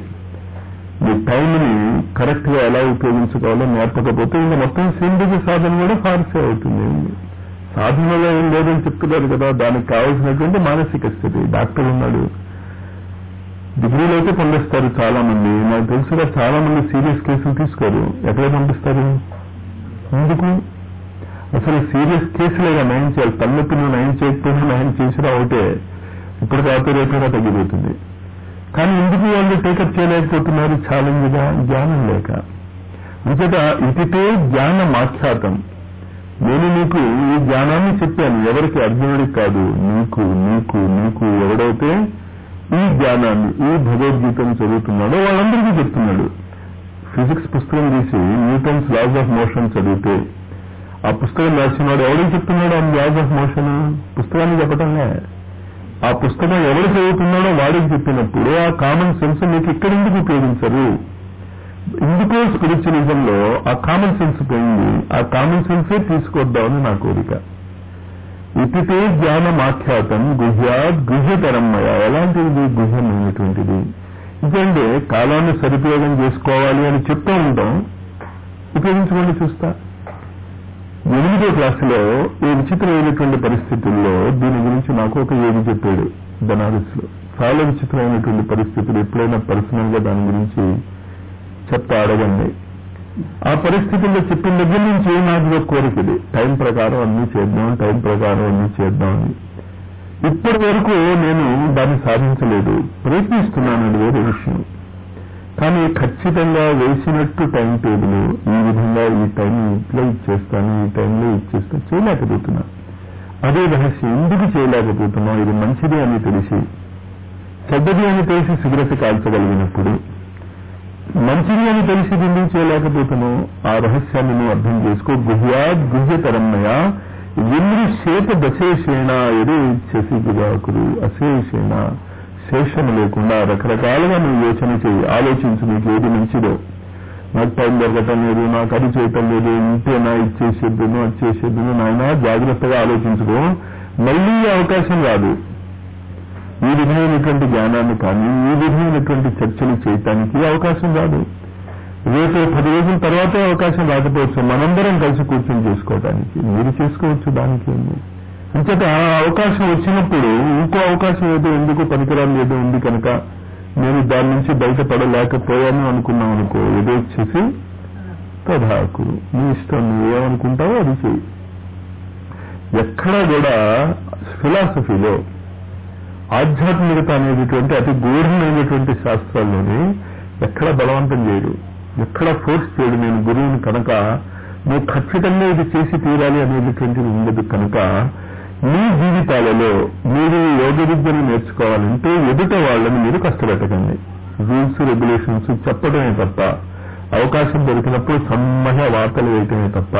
మీ టైంని కరెక్ట్ గా ఎలా ఉపయోగించుకోవాలో నేర్పకపోతే ఇంకా మొత్తం శ్రీండికి సాధన కూడా ఫార్సే అవుతుంది సాధనలో ఏం లేదని చెప్తున్నారు కదా దానికి కావాల్సినటువంటి మానసిక స్థితి డాక్టర్ ఉన్నాడు డిగ్రీలు అయితే పంపిస్తారు చాలా మంది నాకు తెలుసుగా చాలా మంది సీరియస్ కేసులు తీసుకోరు ఎక్కడ పంపిస్తారు ఎందుకు అసలు సీరియస్ కేసులేగా నయం చేయాలి తలనొప్పి నువ్వు నయం చేయకపోయినా నయం చేసినా ఒకటే ఇప్పుడు కాకపోతే రేపైనా తగ్గిపోతుంది కానీ ఎందుకు వాళ్ళు టేకప్ చేయలేకపోతున్నారు ఛాలెంజ్గా జ్ఞానం లేక అంచేత ఇటుతే జ్ఞాన మాఖ్యాతం నేను నీకు ఈ జ్ఞానాన్ని చెప్పాను ఎవరికి అర్జునుడికి కాదు నీకు నీకు నీకు ఎవడైతే ఈ జ్ఞానాన్ని ఈ భగవద్గీతను చదువుతున్నాడో వాళ్ళందరికీ చెప్తున్నాడు ఫిజిక్స్ పుస్తకం తీసి న్యూటన్స్ లాస్ ఆఫ్ మోషన్ చదివితే ఆ పుస్తకం రాసినవాడు ఎవరికి చెప్తున్నాడు ఆ లాస్ ఆఫ్ మోషన్ పుస్తకాన్ని చెప్పటంలే ఆ పుస్తకం ఎవరు చదువుతున్నాడో వాడికి చెప్పినప్పుడు ఆ కామన్ సెన్స్ మీకు ఇక్కడెందుకు ఉపయోగించరు ఎందుకో స్పిరిచువలిజం లో ఆ కామన్ సెన్స్ పోయింది ఆ కామన్ సెన్సే తీసుకొద్దామని నా కోరిక ఇతితే జ్ఞానమాఖ్యాతం గుహ్యాత్ గుహ్యతరమ్మయ ఎలాంటిది గుహ్యమైనటువంటిది ఎందుకంటే కాలాన్ని సదుపయోగం చేసుకోవాలి అని చెప్తూ ఉంటాం ఉపయోగించుకోండి చూస్తా ఎనిమిదో క్లాసులో ఈ విచిత్రమైనటువంటి పరిస్థితుల్లో దీని గురించి నాకు ఒక ఏది చెప్పాడు బనారస్ లో చాలా విచిత్రమైనటువంటి పరిస్థితులు ఎప్పుడైనా పర్సనల్ గా దాని గురించి చెప్తా అడగండి ఆ పరిస్థితుల్లో చెప్పిన దగ్గర నుంచి నాకు ఒక కోరికది టైం ప్రకారం అన్ని చేద్దాం టైం ప్రకారం అన్ని చేద్దాం అని ఇప్పటి వరకు నేను దాన్ని సాధించలేదు ప్రయత్నిస్తున్నాను అది వేరే విషయం కానీ ఖచ్చితంగా వేసినట్టు టైం టేబుల్ ఈ విధంగా ఈ టైం ఇట్లా ఇచ్చేస్తాను ఈ టైంలో ఇచ్చేస్తాను చేయలేకపోతున్నా అదే రహస్యం ఎందుకు చేయలేకపోతున్నాం ఇది మంచిది అని తెలిసి చెడ్డది అని తెలిసి సిగరెట్ కాల్చగలిగినప్పుడు మంచిది అని తెలిసి ఎందుకు చేయలేకపోతున్నాం ఆ రహస్యాన్ని నువ్వు అర్థం చేసుకో గుహ్యా గుహ్యతరమ్మయ ఇంద్రి శేత దశేషేణ ఎదే ఇచ్చేసి గురాకురు అశేషేణ శేషము లేకుండా రకరకాలుగా నువ్వు యోచన చేయి ఆలోచించు నీకు ఏది మంచిదో నాకు టైం దొరకటం లేదు నాకు అది చేయటం లేదు ఇంతేనా ఇచ్చేసేద్దును అది చేసేద్దును నాయన జాగ్రత్తగా ఆలోచించుకో మళ్ళీ ఈ అవకాశం రాదు ఈ విధమైనటువంటి జ్ఞానాన్ని కానీ ఈ విధమైనటువంటి చర్చలు చేయటానికి అవకాశం రాదు రేపు పది రోజుల తర్వాతే అవకాశం రాకపోవచ్చు మనందరం కలిసి కూర్చొని చేసుకోవడానికి మీరు చేసుకోవచ్చు దానికి ఏంది అంచేత ఆ అవకాశం వచ్చినప్పుడు ఇంకో అవకాశం ఏదో ఎందుకు పనికిరాలు ఏదో ఉంది కనుక నేను దాని నుంచి బయటపడలేకపోయాను అనుకున్నాం అనుకో ఏదో వచ్చేసి తదాకు నీ ఇష్టం నువ్వు ఏమనుకుంటావో అది చెయ్యి ఎక్కడా కూడా ఫిలాసఫీలో ఆధ్యాత్మికత అనేటటువంటి అతి గూఢమైనటువంటి శాస్త్రాల్లోని ఎక్కడ బలవంతం చేయడు ఎక్కడ ఫోర్స్ చేయడు నేను గురువుని కనుక నువ్వు ఖచ్చితంగా ఇది చేసి తీరాలి అనేటటువంటిది ఉండదు కనుక మీ జీవితాలలో మీరు యోగ విద్యను నేర్చుకోవాలంటే ఎదుట వాళ్ళని మీరు కష్టపెట్టకండి రూల్స్ రెగ్యులేషన్స్ చెప్పడమే తప్ప అవకాశం దొరికినప్పుడు సమ్మహ వార్తలు వేయటమే తప్ప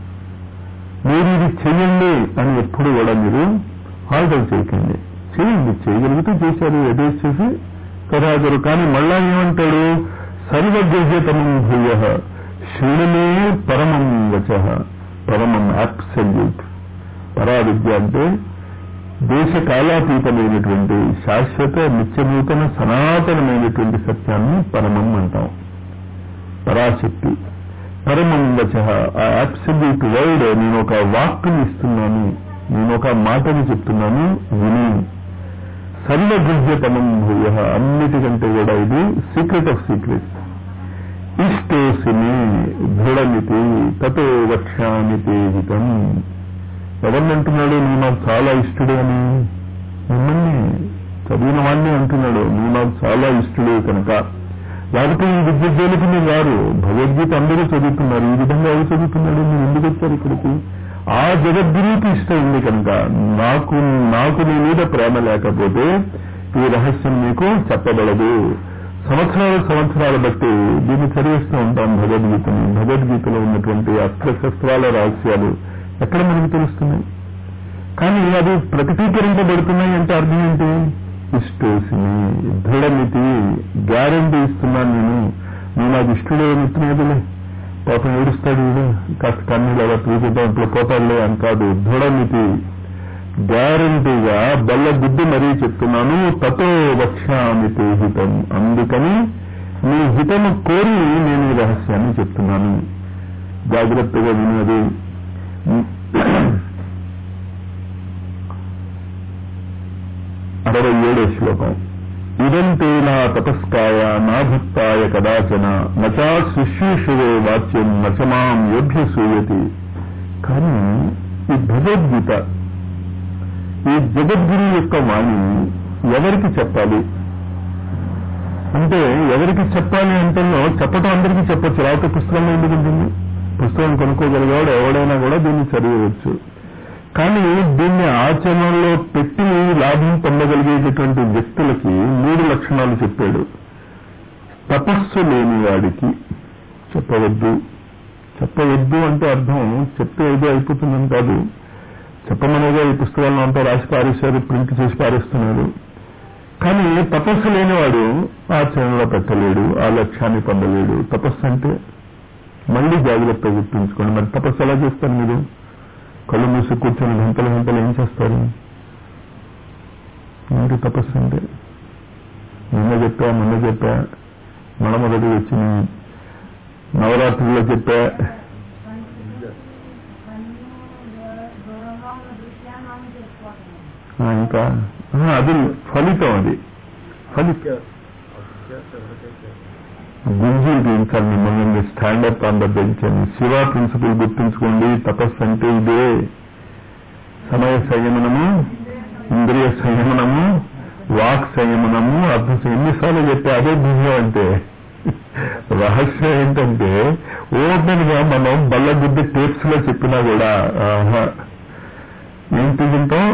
మీరు ఇది చెయ్యండి అని ఎప్పుడు కూడా మీరు ఆర్డర్ చేయకండి చేయండి చేయగలిగితే చేశారు ఎదేసి చేసి కథాగరు కానీ మళ్ళా ఏమంటాడు సర్వగృహ్యతమం భూయ శృణమే పరమం వచ పరమం అబ్సల్యూట్ పరా విద్య అంటే దేశ కాలాతీతమైనటువంటి శాశ్వత నిత్యనూతన సనాతనమైనటువంటి సత్యాన్ని పరమం అంటాం పరాశక్తి పరమం వచ ఆ అబ్సల్యూట్ వర్డ్ నేను ఒక వాక్కుని ఇస్తున్నాను నేను ఒక మాటని చెప్తున్నాను విని సర్వగృహ్యతమం భూయ అన్నిటికంటే కూడా ఇది సీక్రెట్ ఆఫ్ సీక్రెట్స్ ఇష్టోసిని దృఢమితి తతో వక్ష్యామి తేజితం ఎవరిని అంటున్నాడు నువ్వు నాకు చాలా ఇష్టడు అని మిమ్మల్ని చదివిన వాడిని అంటున్నాడు నువ్వు నాకు చాలా ఇష్టడు కనుక లేకపోతే ఈ విద్య జోలికి మీరు రారు భగవద్గీత అందరూ చదువుతున్నారు ఈ విధంగా ఎవరు చదువుతున్నాడు మీరు ఎందుకు వచ్చారు ఇక్కడికి ఆ జగద్గురువుకి ఇష్టం ఉంది కనుక నాకు నాకు నీ మీద ప్రేమ లేకపోతే ఈ రహస్యం మీకు చెప్పబడదు సంవత్సరాల సంవత్సరాలు బట్టి దీన్ని చదివిస్తూ ఉంటాం భగవద్గీతని భగవద్గీతలో ఉన్నటువంటి అస్త్రశస్త్రాల రహస్యాలు ఎక్కడ మనకు తెలుస్తున్నాయి కానీ అది ప్రతిపీకరింపబడుతున్నాయి అంటే అర్థం ఏంటి ఇష్టోసిని దృఢమితి గ్యారంటీ ఇస్తున్నాను నేను నువ్వు నాకు ఇష్టడే మిత్రునేదిలే పాపం ఏడుస్తాడు వీడు కాస్త కన్నీళ్ళు అలా తూచుతాం ఇప్పుడు పోతాడులే అని కాదు దృఢమితి గ్యారంటీగా బల్ల గుద్ది మరీ చెప్తున్నాను తతో వక్ష్యామి తే హితం అందుకని నీ హితము కోరి నేను ఈ రహస్యాన్ని చెప్తున్నాను జాగ్రత్తగా వినది అరవై ఏడో శ్లోకం ఇదంతే నా తపస్కాయ నా భక్తాయ కదాచన నచా శుశ్రూషవే వాచ్యం నచమాం యోభ్య సూయతి కానీ ఈ భగవద్గీత ఈ జగద్గురు యొక్క వాణి ఎవరికి చెప్పాలి అంటే ఎవరికి చెప్పాలి అంటే చెప్పటం అందరికీ చెప్పొచ్చు రాత పుస్తకంలో ఎందుకు ఉంటుంది పుస్తకం కొనుక్కోగలిగాడు ఎవడైనా కూడా దీన్ని చదివవచ్చు కానీ దీన్ని ఆచరణలో పెట్టి లాభం పొందగలిగేటటువంటి వ్యక్తులకి మూడు లక్షణాలు చెప్పాడు తపస్సు లేని వాడికి చెప్పవద్దు చెప్పవద్దు అంటే అర్థం చెప్తే ఏదో అయిపోతుందని కాదు చెప్పమనేగా ఈ పుస్తకాలను అంతా రాసి పారేశారు ప్రింట్ చేసి పారేస్తున్నాడు కానీ తపస్సు లేనివాడు ఆచరణలో పెట్టలేడు ఆ లక్ష్యాన్ని పొందలేడు తపస్సు అంటే మళ్ళీ జాగ్రత్త గుర్తుంచుకోండి మరి తపస్సు ఎలా చేస్తారు మీరు కళ్ళు మూసి కూర్చొని గంటల గంటలు ఏం చేస్తారు ఏంటి తపస్సు అంటే నిన్న చెప్పా మొన్న చెప్పా మొట్టమొదటి వచ్చిన నవరాత్రుల్లో చెప్పా ఆ, ఇంకా ఆ, అది ఫలితం అది ఫలితం గుంజీలు తీయించాలి మిమ్మల్ని స్టాండప్ ఆన్ ద బెంచ్ అని శివ ప్రిన్సిపల్ గుర్తుంచుకోండి తపస్సు అంటే ఇదే సమయ సంయమనము ఇంద్రియ సంయమనము వాక్ సంయమనము అర్థ ఎన్నిసార్లు చెప్పే అదే గుంజ అంటే రహస్యం ఏంటంటే ఓపెన్ గా మనం బల్లగుద్ది టేప్స్ లో చెప్పినా కూడా ఆహా, ఏంటి తింటాం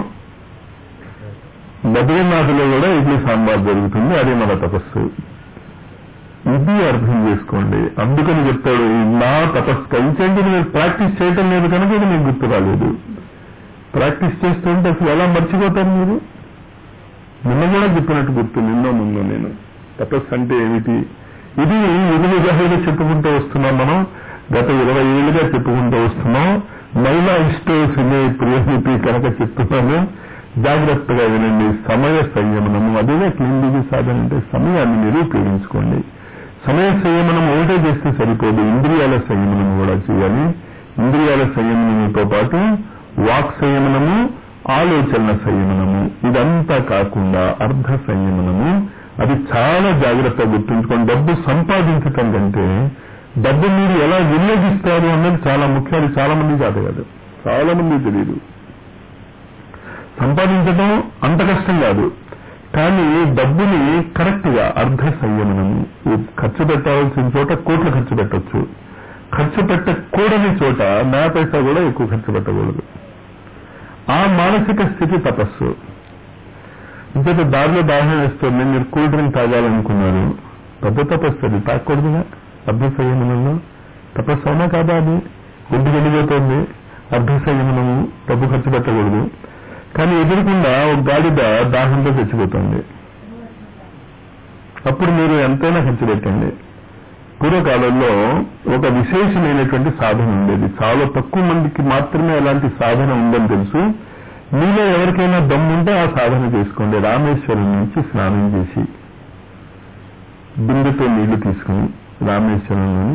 బద్రీనాథ్లో కూడా ఇడ్లీ సాంబార్ జరుగుతుంది అదే మన తపస్సు ఇది అర్థం చేసుకోండి అందుకని చెప్తాడు ఈ నా తపస్సు కంటే మీరు ప్రాక్టీస్ చేయటం లేదు కనుక ఇది మీకు గుర్తు రాలేదు ప్రాక్టీస్ చేస్తుంటే అసలు ఎలా మర్చిపోతారు మీరు నిన్న కూడా చెప్పినట్టు గుర్తు నిన్నో ముందు నేను తపస్సు అంటే ఏమిటి ఇది ఎన్ని విధాలుగా చెప్పుకుంటూ వస్తున్నాం మనం గత ఇరవై ఏళ్ళుగా చెప్పుకుంటూ వస్తున్నాం మహిళా ఇష్టోసినే ప్రియమితి కనుక చెప్తున్నాను జాగ్రత్తగా వినండి సమయ సంయమనము అదే క్లీన్ సాధన అంటే సమయాన్ని మీరు ఉపయోగించుకోండి సమయ సంయమనం ఒకటే చేస్తే సరిపోదు ఇంద్రియాల సంయమనం కూడా చేయాలి ఇంద్రియాల సంయమనంతో పాటు వాక్ సంయమనము ఆలోచన సంయమనము ఇదంతా కాకుండా అర్ధ సంయమనము అది చాలా జాగ్రత్తగా గుర్తుంచుకోండి డబ్బు సంపాదించటం కంటే డబ్బు మీరు ఎలా వినియోగిస్తారు అన్నది చాలా ముఖ్యం అది చాలా మంది కాదు కాదు చాలా మంది తెలియదు సంపాదించడం అంత కష్టం కాదు కానీ డబ్బుని కరెక్ట్ గా అర్ధ సంయమనము ఈ ఖర్చు పెట్టాల్సిన చోట కోట్లు ఖర్చు పెట్టొచ్చు ఖర్చు పెట్టకూడని చోట నా పైసా కూడా ఎక్కువ ఖర్చు పెట్టకూడదు ఆ మానసిక స్థితి తపస్సు ఇంకొక దారిలో దాహం వేస్తుంది మీరు కూల్ డ్రింక్ తాగాలనుకున్నారు పెద్ద తపస్సు అది తాగకూడదుగా అర్ధ సంయమనంలో తపస్సు అవునా కాదా అది ఒడ్డు వెళ్ళిపోతుంది అర్ధ సంయమనము డబ్బు ఖర్చు పెట్టకూడదు కానీ ఎదురకుండా ఒక గాడిద దాహంతో చచ్చిపోతుంది అప్పుడు మీరు ఎంతైనా ఖర్చు పెట్టండి పూర్వకాలంలో ఒక విశేషమైనటువంటి సాధన ఉండేది చాలా తక్కువ మందికి మాత్రమే అలాంటి సాధన ఉందని తెలుసు మీలో ఎవరికైనా దమ్ముంటే ఆ సాధన చేసుకోండి రామేశ్వరం నుంచి స్నానం చేసి బిందెతో నీళ్లు తీసుకుని రామేశ్వరంలోని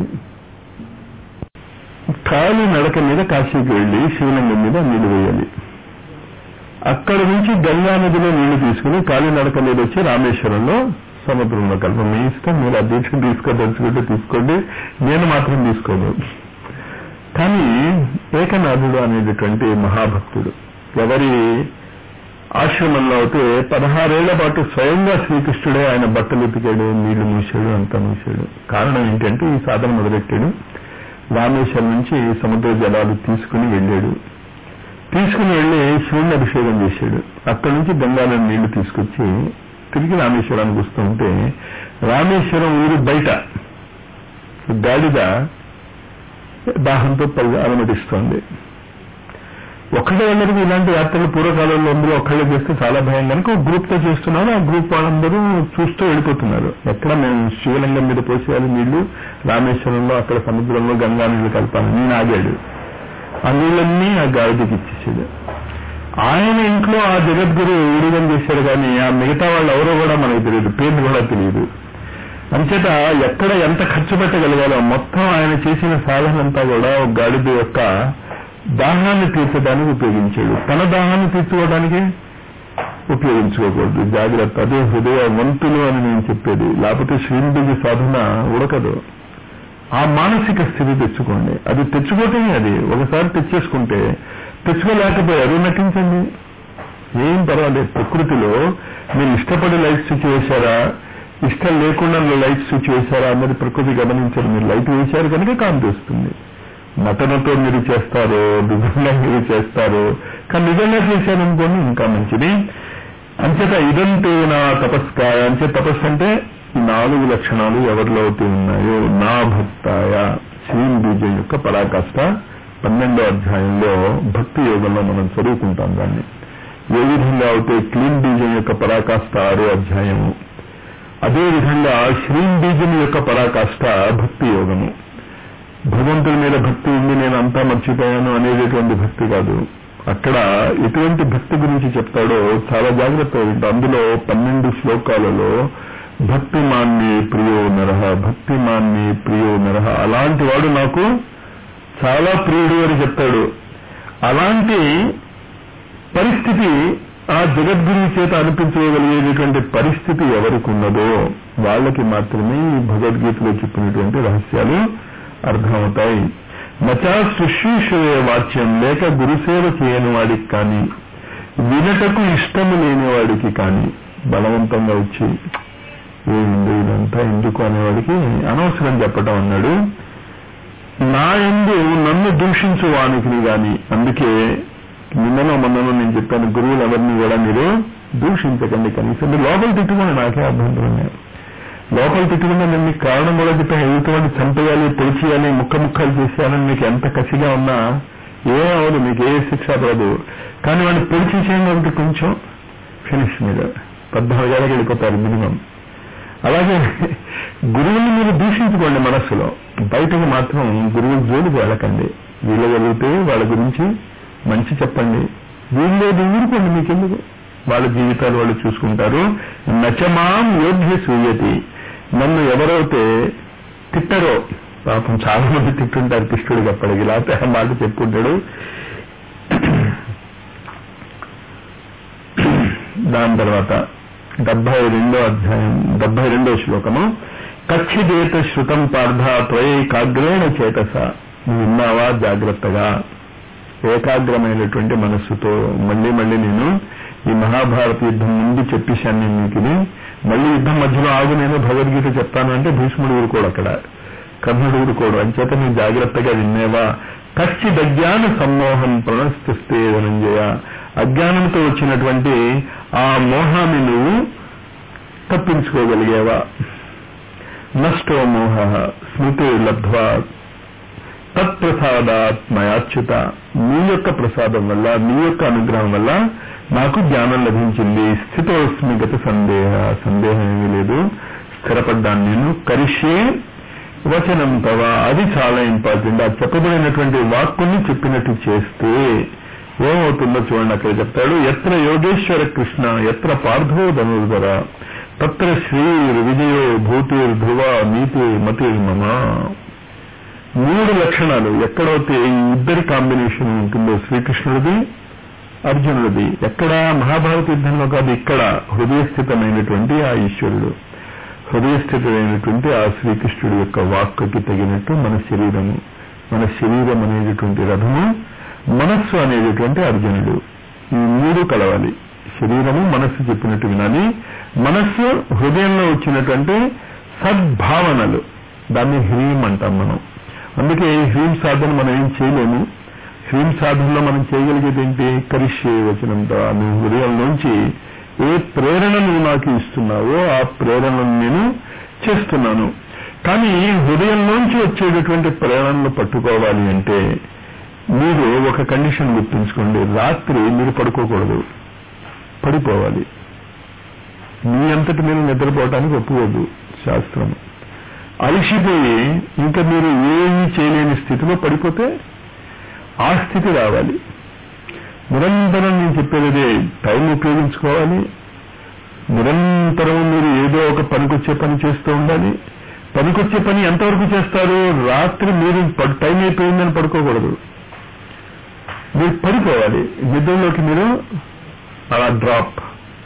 కాలి నడక మీద కాశీకి వెళ్లి శివలింగం మీద నీళ్లు వేయాలి అక్కడ నుంచి గంగా నదిలో నీళ్లు తీసుకుని కాలినడక మీద వచ్చి రామేశ్వరంలో సముద్రంలో కలప మీ ఇష్టం మీరు ఆ దీక్ష తీసుకోదలుచుకుంటే తీసుకోండి నేను మాత్రం తీసుకోను కానీ ఏకనాథుడు అనేటటువంటి మహాభక్తుడు ఎవరి ఆశ్రమంలో అయితే పదహారేళ్ల పాటు స్వయంగా శ్రీకృష్ణుడే ఆయన బట్టలు ఉతికాడు నీళ్లు మూసాడు అంతా మూసాడు కారణం ఏంటంటే ఈ సాధన మొదలెట్టాడు రామేశ్వరం నుంచి సముద్ర జలాలు తీసుకుని వెళ్ళాడు తీసుకుని వెళ్ళి శివుణ్ణి అభిషేకం చేశాడు అక్కడి నుంచి గంగాలో నీళ్లు తీసుకొచ్చి తిరిగి రామేశ్వరానికి వస్తుంటే రామేశ్వరం ఊరు బయట గాడిద దాహంతో పల్లి అనుమతిస్తోంది ఒక్కడే వెళ్ళరికి ఇలాంటి యాత్రలు పూర్వకాలంలో అందరూ ఒక్కళ్ళే చేస్తే చాలా భయం కనుక ఒక గ్రూప్ తో చేస్తున్నారు ఆ గ్రూప్ వాళ్ళందరూ చూస్తూ వెళ్ళిపోతున్నారు ఎక్కడ మేము శివలింగం మీద పోసేయాలి నీళ్లు రామేశ్వరంలో అక్కడ సముద్రంలో గంగా నీళ్లు కలపాలి నేను ఆగాడు ఆ నీళ్ళన్నీ ఆ గాడిదకి ఇచ్చేసాడు ఆయన ఇంట్లో ఆ జగద్గురు విడుదల చేశారు కానీ ఆ మిగతా వాళ్ళు ఎవరో కూడా మనకు తెలియదు పేర్లు కూడా తెలియదు అంచేత ఎక్కడ ఎంత ఖర్చు పెట్టగలిగారో మొత్తం ఆయన చేసిన సాధన అంతా కూడా ఒక గాడిద యొక్క దాహాన్ని తీర్చడానికి ఉపయోగించాడు తన దాహాన్ని తీర్చుకోవడానికి ఉపయోగించుకోకూడదు జాగ్రత్త అదే హృదయ వంతులు అని నేను చెప్పేది లేకపోతే శ్రీనిధి సాధన ఉడకదు ఆ మానసిక స్థితి తెచ్చుకోండి అది తెచ్చుకోవటమే అది ఒకసారి తెచ్చేసుకుంటే తెచ్చుకోలేకపోయారు నటించండి ఏం పర్వాలేదు ప్రకృతిలో మీరు ఇష్టపడి లైట్ స్విచ్ వేశారా ఇష్టం లేకుండా లైట్ స్విచ్ వేశారా అన్నది ప్రకృతి గమనించారు మీరు లైట్ వేశారు కనుక కాంతి వస్తుంది నటనతో మీరు చేస్తారు నిజంగా మీరు చేస్తారు కానీ నిజంగా చేశారనుకోండి ఇంకా మంచిది అంచేత ఇదంతే నా తపస్కాయ అంచే తపస్సు అంటే ఈ నాలుగు లక్షణాలు ఎవరిలో అయితే ఉన్నాయో నా భక్తాయ శ్రీం బీజం యొక్క పరాకాష్ట పన్నెండో అధ్యాయంలో భక్తి యోగంలో మనం చదువుకుంటాం దాన్ని ఏ విధంగా అయితే క్లీన్ బీజం యొక్క పరాకాష్ట ఆరో అధ్యాయము అదే విధంగా శ్రీం బీజం యొక్క పరాకాష్ట భక్తి యోగము భగవంతుడి మీద భక్తి ఉంది నేను అంతా మర్చిపోయాను అనేటటువంటి భక్తి కాదు అక్కడ ఎటువంటి భక్తి గురించి చెప్తాడో చాలా జాగ్రత్తగా వింటాం అందులో పన్నెండు శ్లోకాలలో భక్తిమాన్ని ప్రియో నరహ భక్తిమాన్ని ప్రియో నరహ అలాంటి వాడు నాకు చాలా ప్రియుడు అని చెప్తాడు అలాంటి పరిస్థితి ఆ జగద్గురు చేత అనిపించగలిగేటటువంటి పరిస్థితి ఎవరికి ఉన్నదో వాళ్ళకి మాత్రమే ఈ భగవద్గీతలో చెప్పినటువంటి రహస్యాలు అర్థమవుతాయి నచా శుశ్రూషవే వాక్యం లేక గురుసేవ చేయని వాడికి కానీ వినటకు ఇష్టము లేని వాడికి కానీ బలవంతంగా వచ్చి ఏమింది ఇదంతా ఎందుకు అనేవాడికి అనవసరం చెప్పటం అన్నాడు నా ఎందు నన్ను దూషించు వానికి గాని అందుకే నిన్ననో మొన్ననో నేను చెప్పాను గురువులు ఎవరిని కూడా మీరు దూషించకండి కనీసం మీరు లోపల తిట్టుకోండి నాకే అభ్యంతరం లేదు లోపల తిట్టుకున్నా నేను మీకు కారణం కూడా చెప్పాను ఎదుటివాడిని చంపేయాలి పొడిచేయాలి ముక్క ముక్కలు చేసేయాలని మీకు ఎంత కసిగా ఉన్నా ఏ అవదు మీకు ఏ శిక్ష పడదు కానీ వాడిని పొడిచేసేయండి అంటే కొంచెం ఫినిష్ మీద పద్నాలుగు ఏళ్ళకి వెళ్ళిపోతారు మినిమం అలాగే గురువుని మీరు దూషించుకోండి మనస్సులో బయటకు మాత్రం గురువుల జోలికి వెళ్ళకండి వీళ్ళగలిగితే వాళ్ళ గురించి మంచి చెప్పండి వీళ్ళేది ఊరుకోండి మీకెందుకు వాళ్ళ జీవితాలు వాళ్ళు చూసుకుంటారు నచమాం యోగ్య సూయతి నన్ను ఎవరైతే తిట్టరో పాపం చాలా మంది తిట్టుంటారు కృష్ణుడికి అప్పటికి లేకపోతే ఆ మాట చెప్పుకుంటాడు దాని తర్వాత డెబ్బై రెండో అధ్యాయం డెబ్బై రెండో శ్లోకము కచ్చిదేత శృతం పార్థ త్వయేకాగ్రేణ చేతస నువ్వు విన్నావా జాగ్రత్తగా ఏకాగ్రమైనటువంటి మనస్సుతో మళ్ళీ మళ్ళీ నేను ఈ మహాభారత యుద్ధం ముందు చెప్పేశాను నేను మీకు ఇది మళ్ళీ యుద్ధం మధ్యలో ఆగు నేను భగవద్గీత చెప్తాను అంటే భీష్ముడు ఊరుకోడు అక్కడ కర్ణుడు ఊరుకోడు అంచేత నువ్వు జాగ్రత్తగా వినేవా కచ్చిద్ అజ్ఞాన సమ్మోహం ప్రణస్థిస్తే ధనంజయ అజ్ఞానంతో వచ్చినటువంటి ఆ మోహాన్ని నువ్వు తప్పించుకోగలిగేవా నష్టో మోహ స్మృతి లబ్ధ్వా తత్ప్రసాదాత్ మయాచ్యుత నీ యొక్క ప్రసాదం వల్ల నీ యొక్క అనుగ్రహం వల్ల నాకు జ్ఞానం లభించింది స్థితోస్మి గత సందేహ సందేహం ఏమీ లేదు స్థిరపడ్డాను నేను కరిష్యే వచనం తవ అది చాలా ఇంపార్టెంట్ ఆ చెప్పబడినటువంటి వాక్కుని చెప్పినట్టు చేస్తే ఏమవుతుందో చూడండి అక్కడ చెప్తాడు ఎత్ర యోగేశ్వర కృష్ణ ఎత్ర పార్థో ధనుర్ధర తత్ర శ్రీర్ విజయో భూతిర్ ధ్రువ నీతి మతిర్ మమ మూడు లక్షణాలు ఎక్కడైతే ఈ ఇద్దరి కాంబినేషన్ ఉంటుందో శ్రీకృష్ణుడిది అర్జునుడిది ఎక్కడ మహాభారత యుద్ధంలో కాదు ఇక్కడ హృదయస్థితమైనటువంటి ఆ ఈశ్వరుడు హృదయస్థితమైనటువంటి ఆ శ్రీకృష్ణుడి యొక్క వాక్కుకి తగినట్టు మన శరీరము మన శరీరం అనేటటువంటి రథము మనస్సు అనేటటువంటి అర్జునుడు ఈ మూడు కలవాలి శరీరము మనస్సు చెప్పినట్టు వినాలి మనస్సు హృదయంలో వచ్చినటువంటి సద్భావనలు దాన్ని హ్రీం అంటాం మనం అందుకే హ్రీం సాధన మనం ఏం చేయలేము హ్రీం సాధనలో మనం చేయగలిగేది ఏంటి కరిష్యే వచనంతో నువ్వు హృదయంలోంచి ఏ ప్రేరణ నువ్వు నాకు ఇస్తున్నావో ఆ ప్రేరణను నేను చేస్తున్నాను కానీ హృదయంలోంచి వచ్చేటటువంటి ప్రేరణను పట్టుకోవాలి అంటే మీరు ఒక కండిషన్ గుర్తుంచుకోండి రాత్రి మీరు పడుకోకూడదు పడిపోవాలి మీ అంతటి మీరు నిద్రపోవటానికి ఒప్పుకోదు శాస్త్రం అలసిపోయి ఇంకా మీరు ఏమీ చేయలేని స్థితిలో పడిపోతే ఆ స్థితి రావాలి నిరంతరం నేను చెప్పేది టైం ఉపయోగించుకోవాలి నిరంతరం మీరు ఏదో ఒక పనికొచ్చే పని చేస్తూ ఉండాలి పనికొచ్చే పని ఎంతవరకు చేస్తారు రాత్రి మీరు టైం అయిపోయిందని పడుకోకూడదు మీరు పడిపోవాలి నిద్రలోకి మీరు అలా డ్రాప్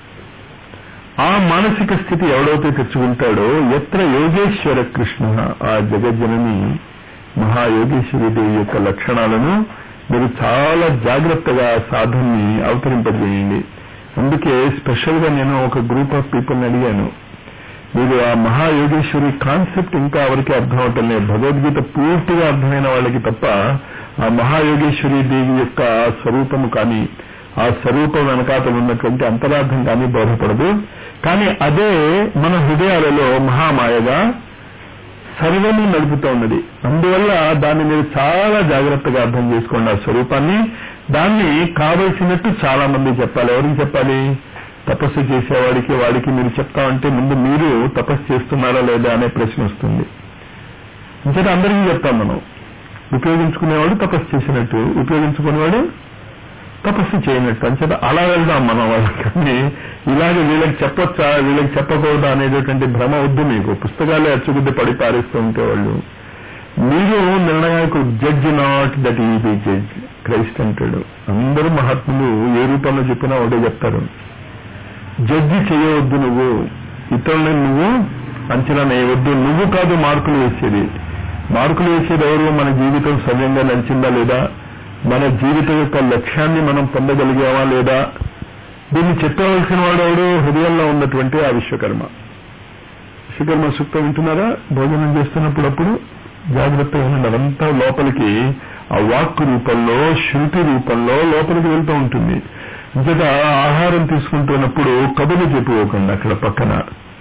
ఆ మానసిక స్థితి ఎవడైతే తెచ్చుకుంటాడో ఎత్ర యోగేశ్వర కృష్ణ ఆ జగజ్జనని మహాయోగేశ్వరి దేవి యొక్క లక్షణాలను మీరు చాలా జాగ్రత్తగా సాధనని అవతరింపజేయండి అందుకే స్పెషల్ గా నేను ఒక గ్రూప్ ఆఫ్ పీపుల్ని అడిగాను మీరు ఆ మహాయోగేశ్వరి కాన్సెప్ట్ ఇంకా ఎవరికి అర్థం అవటం లేదు భగవద్గీత పూర్తిగా అర్థమైన వాళ్ళకి తప్ప ఆ మహాయోగేశ్వరి దేవి యొక్క స్వరూపము కానీ ఆ స్వరూపం వెనకాతలు ఉన్నటువంటి అంతరార్థం కానీ బోధపడదు కానీ అదే మన హృదయాలలో మహామాయగా సర్వము నడుపుతూ ఉన్నది అందువల్ల దాన్ని మీరు చాలా జాగ్రత్తగా అర్థం చేసుకోండి ఆ స్వరూపాన్ని దాన్ని కావలసినట్టు చాలా మంది చెప్పాలి ఎవరికి చెప్పాలి తపస్సు చేసేవాడికి వాడికి మీరు చెప్తామంటే ముందు మీరు తపస్సు చేస్తున్నారా లేదా అనే ప్రశ్న వస్తుంది ఇంకైతే అందరికీ చెప్తాం మనం ఉపయోగించుకునేవాడు తపస్సు చేసినట్టు ఉపయోగించుకునేవాడు తపస్సు చేయనట్టు అంచేత అలా వెళ్దాం మనం వాళ్ళకి ఇలాగే వీళ్ళకి చెప్పొచ్చా వీళ్ళకి చెప్పకూడదా అనేటటువంటి భ్రమ వద్దు మీకు పుస్తకాలే అచ్చుగుద్ది పడి పారేస్తూ ఉంటే వాళ్ళు మీరు నిర్ణయానికి judge not that ye be judge Christ అంటాడు అందరూ మహాత్ములు ఏ రూపంలో చెప్పినా ఒకటే చెప్తారు జడ్జి చేయవద్దు నువ్వు ఇతరులను నువ్వు అంచనా వేయవద్దు నువ్వు కాదు మార్కులు వేసేది మార్కులు వేసేది ఎవరు మన జీవితం సవ్యంగా నడిచిందా లేదా మన జీవితం యొక్క లక్ష్యాన్ని మనం పొందగలిగామా లేదా దీన్ని చెప్పవలసిన వాడెవడు హృదయంలో ఉన్నటువంటి ఆ విశ్వకర్మ విశ్వకర్మ సూక్తం వింటున్నారా భోజనం చేస్తున్నప్పుడు అప్పుడు జాగ్రత్తగా ఉండండి అదంతా లోపలికి ఆ వాక్ రూపంలో శృతి రూపంలో లోపలికి వెళ్తూ ఉంటుంది ఇంతట ఆహారం తీసుకుంటున్నప్పుడు కబులు చెప్పుకోకండి అక్కడ పక్కన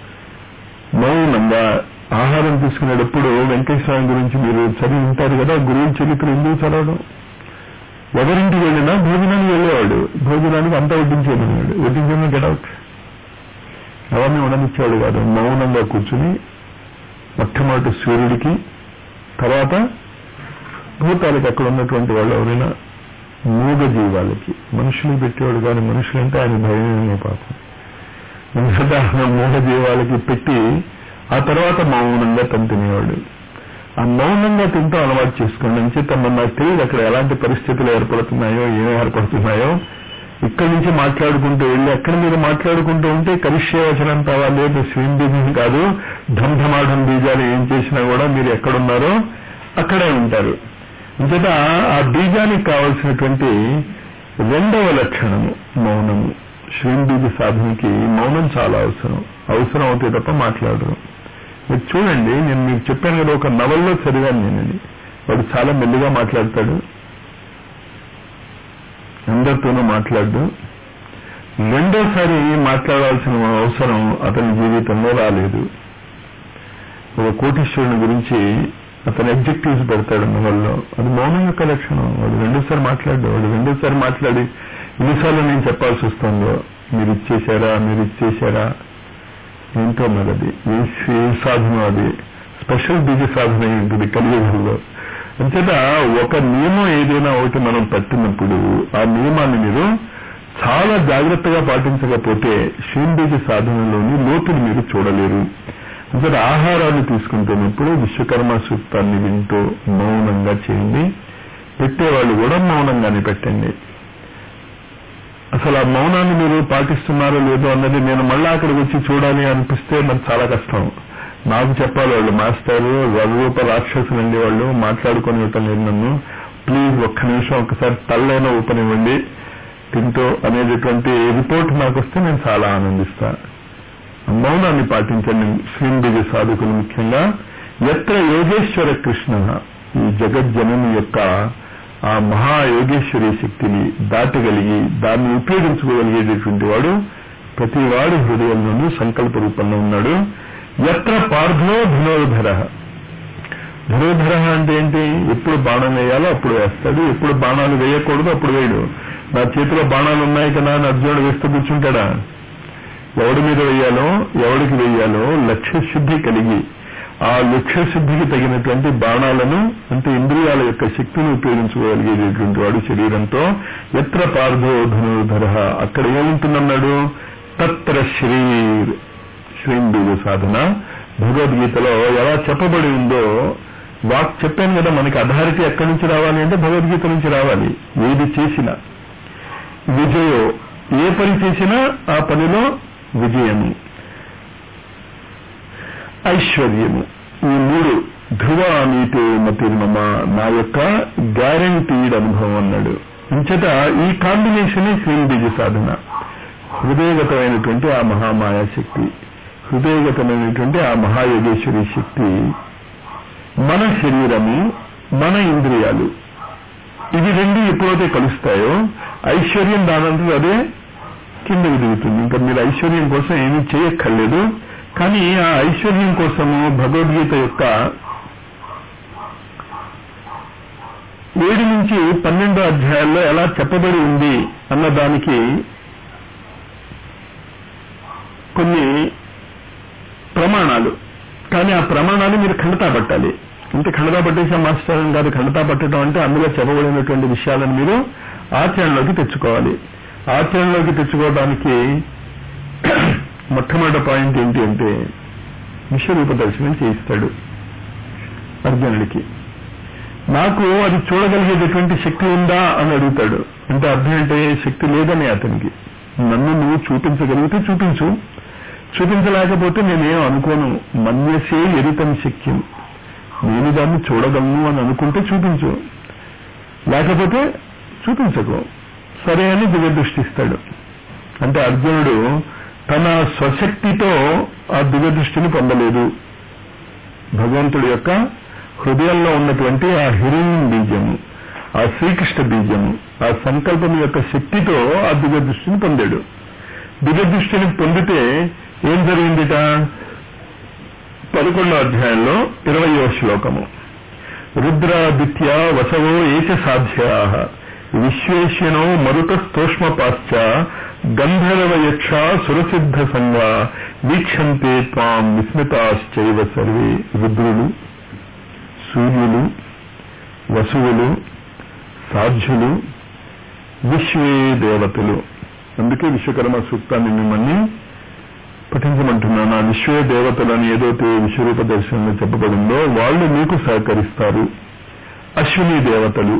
మౌనంగా ఆహారం తీసుకునేటప్పుడు వెంకటేశ్వర గురించి మీరు చదివి ఉంటారు కదా గురువు చరిత్ర ఎందుకు చదవడం ఎవరింటికి వెళ్ళినా భోజనానికి వెళ్ళేవాడు భోజనానికి అంతా వడ్డించేమన్నాడు వడ్డించేమని గెటౌట్ ఎవరిని ఉండనిచ్చేవాడు కాదు మౌనంగా కూర్చుని మొట్టమొదటి సూర్యుడికి తర్వాత భూతాలకి అక్కడ ఉన్నటువంటి వాళ్ళు ఎవరైనా మూగ జీవాలకి మనుషులు పెట్టేవాడు కానీ మనుషులంటే ఆయన భయమే పాపం ఎందుకంటే ఆయన మూగ జీవాలకి పెట్టి ఆ తర్వాత మౌనంగా తను తినేవాడు ఆ మౌనంగా తింటూ అలవాటు చేసుకోండి అని చెప్పి మన నాకు తెలియదు అక్కడ ఎలాంటి పరిస్థితులు ఏర్పడుతున్నాయో ఏమి ఏర్పడుతున్నాయో ఇక్కడి నుంచి మాట్లాడుకుంటూ వెళ్ళి అక్కడ మీరు మాట్లాడుకుంటూ ఉంటే కరిష్యవచనం కావాలి లేదు స్వీన్ బీజం కాదు ధంధమాఢం బీజాలు ఏం చేసినా కూడా మీరు ఎక్కడున్నారో అక్కడే ఉంటారు అంతట ఆ బీజానికి కావలసినటువంటి రెండవ లక్షణము మౌనము శ్రీం బీజ సాధనకి మౌనం చాలా అవసరం అవసరం అవుతే తప్ప మాట్లాడరు మీరు చూడండి నేను మీకు చెప్పాను కదా ఒక నవల్లో చదివాను నేనని వాడు చాలా మెల్లిగా మాట్లాడతాడు అందరితోనూ మాట్లాడు రెండోసారి మాట్లాడాల్సిన అవసరం అతని జీవితంలో రాలేదు ఒక కోటీశ్వరుని గురించి అతను ఎగ్జెక్టివ్స్ పెడతాడు నవల్లో అది మౌనం యొక్క లక్షణం వాడు రెండోసారి మాట్లాడు వాడు రెండోసారి మాట్లాడి ఎన్నిసార్లు నేను చెప్పాల్సి వస్తుందో మీరు ఇచ్చేశారా మీరు ఇచ్చేశారా ఏంటో మరి అది ఏ సాధన అది స్పెషల్ బీజ సాధన ఉంటుంది కలియుగంలో అంచేత ఒక నియమం ఏదైనా ఒకటి మనం పట్టినప్పుడు ఆ నియమాన్ని మీరు చాలా జాగ్రత్తగా పాటించకపోతే శ్రీంబీజ సాధనలోని లోతులు మీరు చూడలేరు అంచేత ఆహారాన్ని తీసుకుంటున్నప్పుడు విశ్వకర్మ సూక్తాన్ని వింటూ మౌనంగా చేయండి పెట్టేవాళ్ళు కూడా మౌనంగానే పెట్టండి అసలు ఆ మౌనాన్ని మీరు పాటిస్తున్నారో లేదో అన్నది నేను మళ్ళా అక్కడికి వచ్చి చూడాలి అనిపిస్తే మరి చాలా కష్టం నాకు చెప్పాలి వాళ్ళు మాస్టారు రఘురూప రాక్షసులండి వాళ్ళు మాట్లాడుకొని ఇవ్వటం లేదు నన్ను ప్లీజ్ ఒక్క నిమిషం ఒకసారి తల్లైన ఊపనివ్వండి తింటూ అనేటటువంటి రిపోర్ట్ నాకు వస్తే నేను చాలా ఆనందిస్తా మౌనాన్ని పాటించండి శ్రీంబిజ సాధకులు ముఖ్యంగా ఎత్ర యోగేశ్వర కృష్ణ ఈ జగజ్జనని యొక్క ఆ మహాయోగేశ్వరి శక్తిని దాటగలిగి దాన్ని ఉపయోగించుకోగలిగేటటువంటి వాడు ప్రతి వాడి హృదయంలోనూ సంకల్ప రూపంలో ఉన్నాడు ఎత్ర పార్థో ధనోధర ధనుధర అంటే ఏంటి ఎప్పుడు బాణం వేయాలో అప్పుడు వేస్తాడు ఎప్పుడు బాణాలు వేయకూడదు అప్పుడు వేయడు నా చేతిలో బాణాలు ఉన్నాయి కదా అని అర్జునుడు వేస్తూ కూర్చుంటాడా ఎవడి మీద వేయాలో ఎవడికి వేయాలో లక్ష్య శుద్ధి కలిగి ఆ లక్ష్య శుద్ధికి తగినటువంటి బాణాలను అంటే ఇంద్రియాల యొక్క శక్తిని ఉపయోగించుకోగలిగేటటువంటి వాడు శరీరంతో ఎత్ర పార్థో ధనుధర అక్కడ ఏముంటుందన్నాడు తత్ర శ్రీర్ శ్రీంబీజ సాధన భగవద్గీతలో ఎలా చెప్పబడి ఉందో వాక్ చెప్పాను కదా మనకి అథారిటీ ఎక్కడి నుంచి రావాలి అంటే భగవద్గీత నుంచి రావాలి ఏది చేసినా విజయో ఏ పని చేసినా ఆ పనిలో విజయము ఐశ్వర్యము ఈ మూడు ధ్రువ నీతే మతిర్మమ నా యొక్క గ్యారంటీడ్ అనుభవం అన్నాడు ఇంచట ఈ కాంబినేషనే శ్రీంబీజ సాధన హృదయగతమైనటువంటి ఆ మహామాయా శక్తి హృదయగతమైనటువంటి ఆ మహాయోగేశ్వరి శక్తి మన శరీరము మన ఇంద్రియాలు ఇవి రెండు ఎప్పుడైతే కలుస్తాయో ఐశ్వర్యం దానంతలో అదే కిందకి దిగుతుంది ఇంకా మీరు ఐశ్వర్యం కోసం ఏమీ చేయక్కర్లేదు కానీ ఆ ఐశ్వర్యం కోసము భగవద్గీత యొక్క ఏడు నుంచి పన్నెండో అధ్యాయాల్లో ఎలా చెప్పబడి ఉంది అన్న దానికి కొన్ని ప్రమాణాలు కానీ ఆ ప్రమాణాలు మీరు ఖండతా పట్టాలి అంటే ఖండతా పట్టేసే మాస్టర్ గారు ఖండతా పట్టడం అంటే అందులో చెప్పబడినటువంటి విషయాలను మీరు ఆచరణలోకి తెచ్చుకోవాలి ఆచరణలోకి తెచ్చుకోవడానికి మొట్టమొదటి పాయింట్ ఏంటి అంటే విశ్వరూప దర్శనం చేయిస్తాడు అర్జునుడికి నాకు అది చూడగలిగేటటువంటి శక్తి ఉందా అని అడుగుతాడు అంటే అర్థం ఏంటంటే శక్తి లేదని అతనికి నన్ను నువ్వు చూపించగలిగితే చూపించు చూపించలేకపోతే నేనేం అనుకోను మన్యసే ఎరితం శక్యం నేను దాన్ని చూడగలను అని అనుకుంటే చూపించు లేకపోతే చూపించకు సరే అని దివ్యదృష్టిస్తాడు అంటే అర్జునుడు తన స్వశక్తితో ఆ దివ్యదృష్టిని పొందలేదు భగవంతుడి యొక్క హృదయంలో ఉన్నటువంటి ఆ హిరణ్యం బీజము ఆ శ్రీకృష్ణ బీజము ఆ సంకల్పం యొక్క శక్తితో ఆ దివ్యదృష్టిని పొందాడు దివ్యదృష్టిని పొందితే ఏం జరిగిందిట పదకొండో అధ్యాయంలో ఇరవయో శ్లోకము రుద్రాదిత్య వసవో ఏచ సాధ్యా విశ్వేశ్వనో మరుతస్తోష్మపాశ్చ గంధర్వ యక్ష సురసిద్ధ సంగ వీక్షంతే త్వాం విస్మితాశ్చైవ సర్వే రుద్రులు సూర్యులు వసువులు సాధ్యులు విశ్వే దేవతలు అందుకే విశ్వకర్మ సూక్తాన్ని మిమ్మల్ని పఠించమంటున్నాను ఆ విశ్వే దేవతలు అని ఏదైతే విశ్వరూప దర్శనంలో చెప్పబడిందో వాళ్ళు మీకు సహకరిస్తారు అశ్విని దేవతలు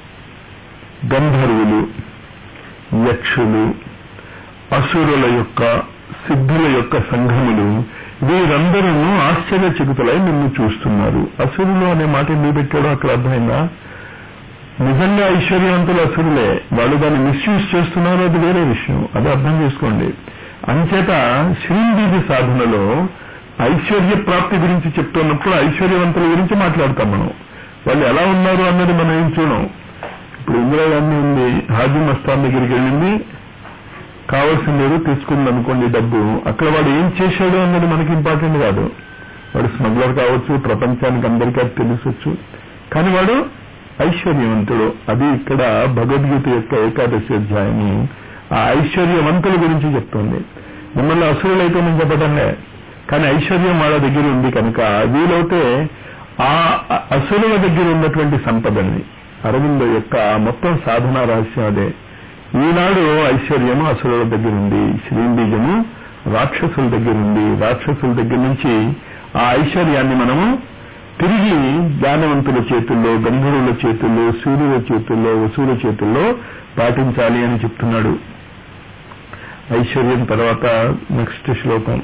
గంధర్వులు యక్షులు అసురుల యొక్క సిద్ధుల యొక్క సంఘములు వీరందరూ ఆశ్చర్యచకితులై నిన్ను చూస్తున్నారు అసురులు అనే మాట ఎందుకు పెట్టాడో అక్కడ అర్థమైందా నిజంగా ఐశ్వర్యవంతులు అసురులే వాళ్ళు దాన్ని మిస్యూజ్ చేస్తున్నారో అది వేరే విషయం అది అర్థం చేసుకోండి అంచేత శ్రీంబీజి సాధనలో ఐశ్వర్య ప్రాప్తి గురించి చెప్తున్నప్పుడు ఐశ్వర్యవంతుల గురించి మాట్లాడతాం మనం వాళ్ళు ఎలా ఉన్నారు అన్నది మనం ఏం చూడం ఇప్పుడు ఇందిరాగాంధీ ఉంది హాజీ మస్తాన్ దగ్గరికి వెళ్ళింది కావాల్సింది ఏదో తీసుకుంది అనుకోండి డబ్బు అక్కడ వాడు ఏం చేశాడు అన్నది మనకి ఇంపార్టెంట్ కాదు వాడు స్మగ్లర్ కావచ్చు ప్రపంచానికి అందరికీ అది తెలుసొచ్చు కానీ వాడు ఐశ్వర్యవంతుడు అది ఇక్కడ భగవద్గీత యొక్క ఏకాదశి అధ్యాయము ఆ ఐశ్వర్యవంతుల గురించి చెప్తుంది మిమ్మల్ని అసురులైతే నేను చెప్పటంలే కానీ ఐశ్వర్యం వాళ్ళ దగ్గర ఉంది కనుక వీలైతే ఆ అసురుల దగ్గర ఉన్నటువంటి సంపదని అరవింద యొక్క మొత్తం సాధనా రహస్యం అదే ఈనాడు ఐశ్వర్యము అసురుల దగ్గర ఉంది శ్రీంబీజము రాక్షసుల దగ్గర ఉంది రాక్షసుల దగ్గర నుంచి ఆ ఐశ్వర్యాన్ని మనము తిరిగి జ్ఞానవంతుల చేతుల్లో గంధర్వుల చేతుల్లో సూర్యుల చేతుల్లో వసూల చేతుల్లో పాటించాలి అని చెప్తున్నాడు ఐశ్వర్యం తర్వాత నెక్స్ట్ శ్లోకం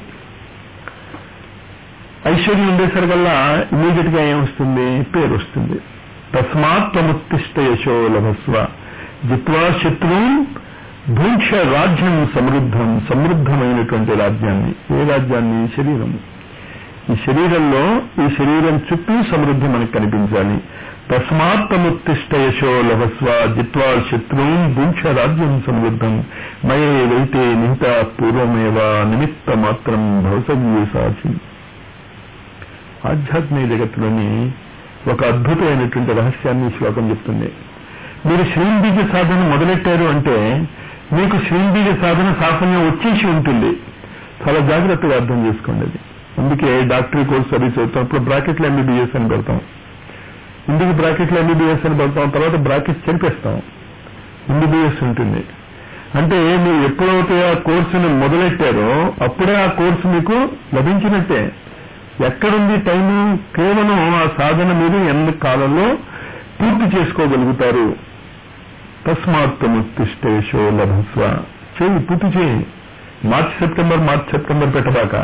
ఐశ్వర్యం ఉండేసరికల్లా ఇమీడియట్ గా ఏమొస్తుంది పేరు వస్తుంది తస్మాత్ త్వముత్తిష్ట యశో లభస్వ జిత్వా శత్రువు భూక్ష రాజ్యం సమృద్ధం సమృద్ధమైనటువంటి రాజ్యాన్ని ఏ రాజ్యాన్ని శరీరము ఈ శరీరంలో ఈ శరీరం చుట్టూ సమృద్ధి మనకు కనిపించాలి తస్మాత్తముత్తిష్ట యశో లభస్వ జిత్వా శత్రువుం భూక్ష రాజ్యం సమృద్ధం మయే వైతే నిహిత పూర్వమేవ నిమిత్త మాత్రం భవసవ్యే సాచి ఆధ్యాత్మిక జగత్తులోని ఒక అద్భుతమైనటువంటి రహస్యాన్ని ఈ శ్లోకం చెప్తుంది మీరు శ్రీంబీజ సాధన మొదలెట్టారు అంటే మీకు శ్రీంబీజ సాధన సాఫల్యం వచ్చేసి ఉంటుంది చాలా జాగ్రత్తగా అర్థం చేసుకోండి అది అందుకే డాక్టరీ కోర్స్ అది చదువుతున్నప్పుడు బ్రాకెట్లో ఎంబీబీఎస్ అని పెడతాం ఇందుకు బ్రాకెట్లో ఎంబీబీఎస్ అని పెడతాం తర్వాత బ్రాకెట్ చెరిపేస్తాం ఎంబీబీఎస్ ఉంటుంది అంటే మీరు ఎప్పుడైతే ఆ కోర్సును మొదలెట్టారో అప్పుడే ఆ కోర్సు మీకు లభించినట్టే ఎక్కడుంది టైము కేవలం ఆ సాధన మీరు ఎన్ని కాలంలో పూర్తి చేసుకోగలుగుతారు తస్మాత్ముత్తిష్టేషో లభస్వ చేయి పూర్తి చేయి మార్చ్ సెప్టెంబర్ మార్చ్ సెప్టెంబర్ పెట్టబాక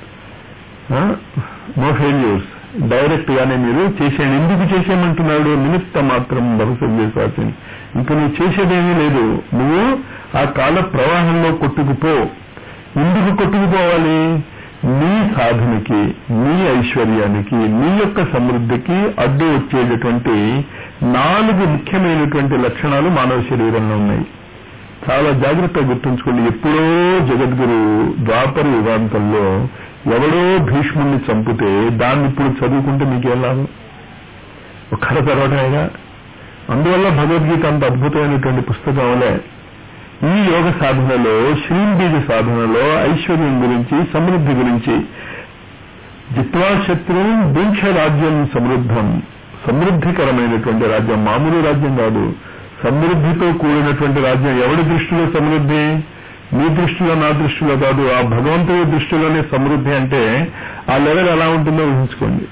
నో ఫెయిల్యూర్స్ డైరెక్ట్ గానే మీరు చేసేయండి ఎందుకు చేసేయమంటున్నాడు నిమిత్త మాత్రం భవిష్యత్ చేసాల్సింది ఇంకా నువ్వు చేసేదేమీ లేదు నువ్వు ఆ కాల ప్రవాహంలో కొట్టుకుపో ఎందుకు కొట్టుకుపోవాలి నీ సాధనకి నీ ఐశ్వర్యానికి నీ యొక్క సమృద్ధికి అడ్డు వచ్చేటటువంటి నాలుగు ముఖ్యమైనటువంటి లక్షణాలు మానవ శరీరంలో ఉన్నాయి చాలా జాగ్రత్తగా గుర్తుంచుకోండి ఎప్పుడో జగద్గురు ద్వాపర యుగాంతంలో ఎవడో భీష్ముణ్ణి చంపితే దాన్ని ఇప్పుడు చదువుకుంటే మీకేం లాభం ఒక్కర చదవటమేగా అందువల్ల భగవద్గీత అంత అద్భుతమైనటువంటి పుస్తకం వలే ఈ యోగ సాధనలో శ్రీంబీజ సాధనలో ఐశ్వర్యం గురించి సమృద్ధి గురించి జిత్వా శత్రువు దీక్ష రాజ్యం సమృద్ధం సమృద్ధికరమైనటువంటి రాజ్యం మామూలు రాజ్యం కాదు సమృద్ధితో కూడినటువంటి రాజ్యం ఎవడి దృష్టిలో సమృద్ధి మీ దృష్టిలో నా దృష్టిలో కాదు ఆ భగవంతుడి దృష్టిలోనే సమృద్ధి అంటే ఆ లెవెల్ ఎలా ఉంటుందో ఊహించుకోండి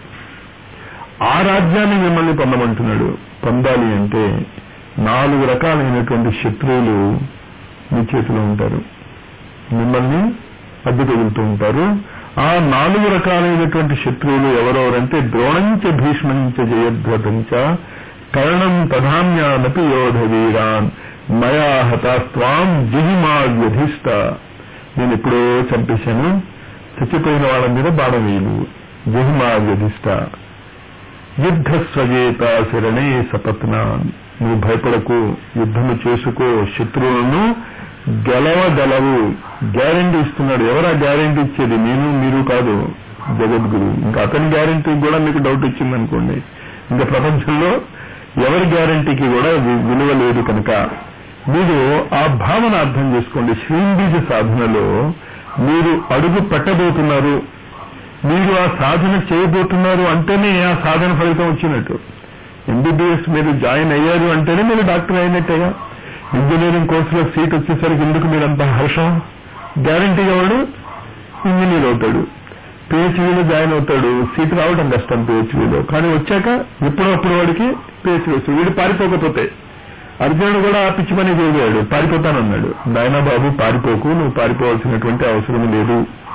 ఆ రాజ్యాన్ని మిమ్మల్ని పొందమంటున్నాడు పొందాలి అంటే నాలుగు రకాలైనటువంటి శత్రువులు మీ చేతిలో ఉంటారు మిమ్మల్ని అడ్డు తగులుతూ ఉంటారు ఆ నాలుగు రకాలైనటువంటి శత్రువులు ఎవరెవరంటే ద్రోణంచ భీష్మంచ జయధ్వతంచ కర్ణం తధామ్యానపి యోధ వీరాన్ మయా హతాస్వాం జిహిమా వ్యధిష్ట నేను ఎప్పుడో చంపేశాను చచ్చిపోయిన వాళ్ళ మీద బాణం వేయలు జిహిమా వ్యధిష్ట యుద్ధ స్వజేత శరణే సపత్నాన్ నువ్వు భయపడకు యుద్ధము చేసుకో శత్రువులను గెలవగలవు గ్యారంటీ ఇస్తున్నాడు ఎవరా గ్యారంటీ ఇచ్చేది నేను మీరు కాదు జగద్గురు ఇంకా అతని గ్యారంటీ కూడా మీకు డౌట్ వచ్చిందనుకోండి ఇంకా ప్రపంచంలో ఎవరి గ్యారంటీకి కూడా విలువ లేదు కనుక మీరు ఆ భావన అర్థం చేసుకోండి శ్రీంబీజ సాధనలో మీరు అడుగు పెట్టబోతున్నారు మీరు ఆ సాధన చేయబోతున్నారు అంటేనే ఆ సాధన ఫలితం వచ్చినట్టు ఎంబీబీఎస్ మీరు జాయిన్ అయ్యారు అంటేనే మీరు డాక్టర్ అయినట్టేగా ఇంజనీరింగ్ కోర్సులో సీట్ వచ్చేసరికి ఎందుకు మీరంత హర్షం గ్యారంటీగా వాడు ఇంజనీర్ అవుతాడు పిహెచ్డీలో జాయిన్ అవుతాడు సీట్ రావడం కష్టం పిహెచ్డీలో కానీ వచ్చాక ఎప్పుడప్పుడు వాడికి పిహెచ్డీ వస్తుంది వీడు పారిపోకపోతే అర్జునుడు కూడా పిచ్చి పని చేయలేడు పారిపోతానన్నాడు నాయనా బాబు పారిపోకు నువ్వు పారిపోవాల్సినటువంటి అవసరం లేదు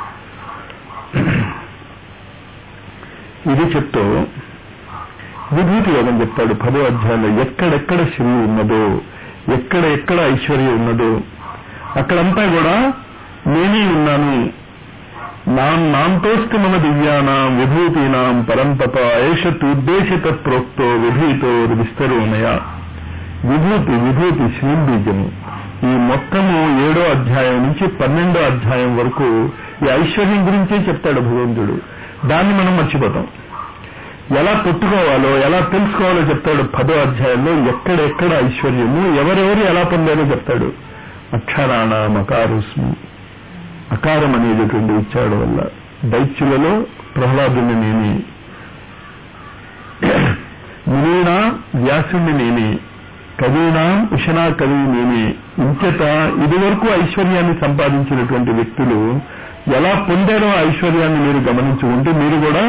ఇది చెప్తూ విభూతి యోగం చెప్తాడు పదో అధ్యాయంలో ఎక్కడెక్కడ శ్రీ ఉన్నదో ఎక్కడ ఎక్కడ ఐశ్వర్యం ఉన్నదో అక్కడంతా కూడా నేనే ఉన్నాను నా నాంతోస్తి మమ దివ్యానాం విభూతీనాం పరంపత ఏషత్ ఉద్దేశిత ప్రోక్తో విభూతో విస్తరోమయ విభూతి విభూతి శ్రీంబీజము ఈ మొత్తము ఏడో అధ్యాయం నుంచి పన్నెండో అధ్యాయం వరకు ఈ ఐశ్వర్యం గురించే చెప్తాడు భగవంతుడు దాన్ని మనం మర్చిపోతాం ఎలా పెట్టుకోవాలో ఎలా తెలుసుకోవాలో చెప్తాడు పదో అధ్యాయంలో ఎక్కడెక్కడ ఐశ్వర్యము ఎవరెవరు ఎలా పొందారో చెప్తాడు అక్షరాణ మకారుస్మి అకారం అనేటటువంటి ఇచ్చాడు వల్ల దైత్యులలో ప్రహ్లాదుని నేని మునీనా వ్యాసుని నేని కవీనాం ఉషనా కవి నేని ఇంచట ఇదివరకు ఐశ్వర్యాన్ని సంపాదించినటువంటి వ్యక్తులు ఎలా పొందారో ఐశ్వర్యాన్ని మీరు గమనించుకుంటే మీరు కూడా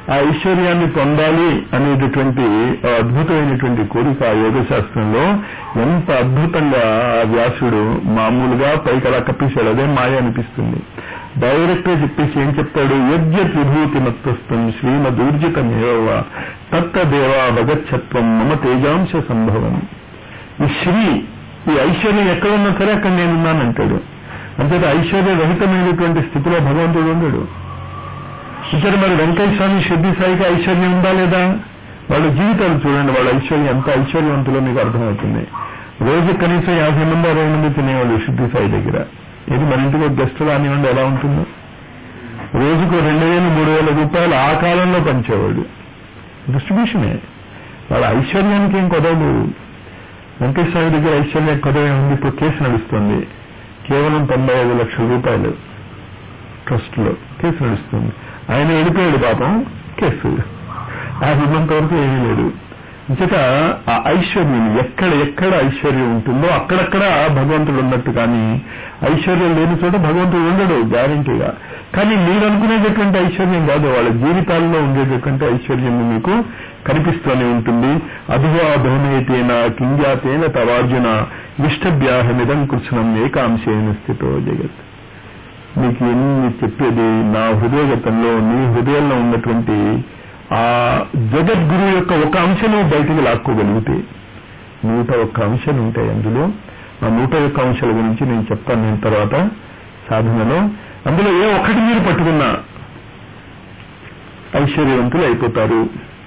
ఆ ఐశ్వర్యాన్ని పొందాలి అనేటటువంటి ఆ అద్భుతమైనటువంటి కోరిక ఆ యోగ శాస్త్రంలో ఎంత అద్భుతంగా ఆ వ్యాసుడు మామూలుగా పైకి అలా కప్పేశాడు అదే మాయ అనిపిస్తుంది డైరెక్ట్ గా చెప్పేసి ఏం చెప్తాడు యజ్ఞత్ విభూతి మత్వస్థం శ్రీమదూర్జితమేవ తత్తదేవా భగచ్చత్వం మమ తేజాంశ సంభవం ఈ శ్రీ ఈ ఐశ్వర్యం ఎక్కడ ఉన్నా సరే అక్కడ నేనున్నానంటాడు అంతేత ఐశ్వర్య రహితమైనటువంటి స్థితిలో భగవంతుడు ఉండడు ఇక్కడ మరి వెంకయ్య స్వామి షిర్డి సాయికి ఐశ్వర్యం ఉందా లేదా వాళ్ళ జీవితాలు చూడండి వాళ్ళ ఐశ్వర్యం ఎంత ఐశ్వర్యవంతులో మీకు అర్థమవుతుంది రోజు కనీసం యాభై మంది అరవై మంది తినేవాళ్ళు షిర్డి సాయి దగ్గర ఇది మన ఇంటికి గెస్ట్ రానివ్వండి ఎలా ఉంటుందో రోజుకు రెండు వేలు మూడు వేల రూపాయలు ఆ కాలంలో పంచేవాడు డిస్ట్రిబ్యూషనే వాళ్ళ ఐశ్వర్యానికి ఏం కొదవదు వెంకటేశ్వర దగ్గర ఐశ్వర్యం కొదవ ఉంది ఇప్పుడు కేసు నడుస్తుంది కేవలం తొంభై ఐదు లక్షల రూపాయలు ట్రస్ట్ లో కేసు నడుస్తుంది ఆయన వెళ్ళిపోయాడు పాపం కేసు ఆయన ఉన్నంత వరకు ఏమీ లేదు ఇంతట ఆ ఐశ్వర్యం ఎక్కడ ఎక్కడ ఐశ్వర్యం ఉంటుందో అక్కడక్కడ భగవంతుడు ఉన్నట్టు కానీ ఐశ్వర్యం లేని చోట భగవంతుడు ఉండడు గ్యారంటీగా కానీ మీరు అనుకునేటటువంటి ఐశ్వర్యం కాదు వాళ్ళ జీవితాల్లో ఉండేటటువంటి ఐశ్వర్యం మీకు కనిపిస్తూనే ఉంటుంది అధువా భవనేతేన కింజాతేన తవార్జున విష్టభ్యాహమిదం కృష్ణం ఏకాంశేన స్థితో జగత్ మీకు ఎన్ని చెప్పేది నా హృదయగతంలో నీ హృదయంలో ఉన్నటువంటి ఆ జగద్గురు యొక్క ఒక అంశం నువ్వు బయటికి లాక్కోగలిగితే నూట ఒక్క అంశాలు ఉంటాయి అందులో ఆ నూట ఒక్క అంశాల గురించి నేను చెప్తాను నేను తర్వాత సాధనలో అందులో ఏ ఒక్కటి మీరు పట్టుకున్నా ఐశ్వర్యవంతులు అయిపోతారు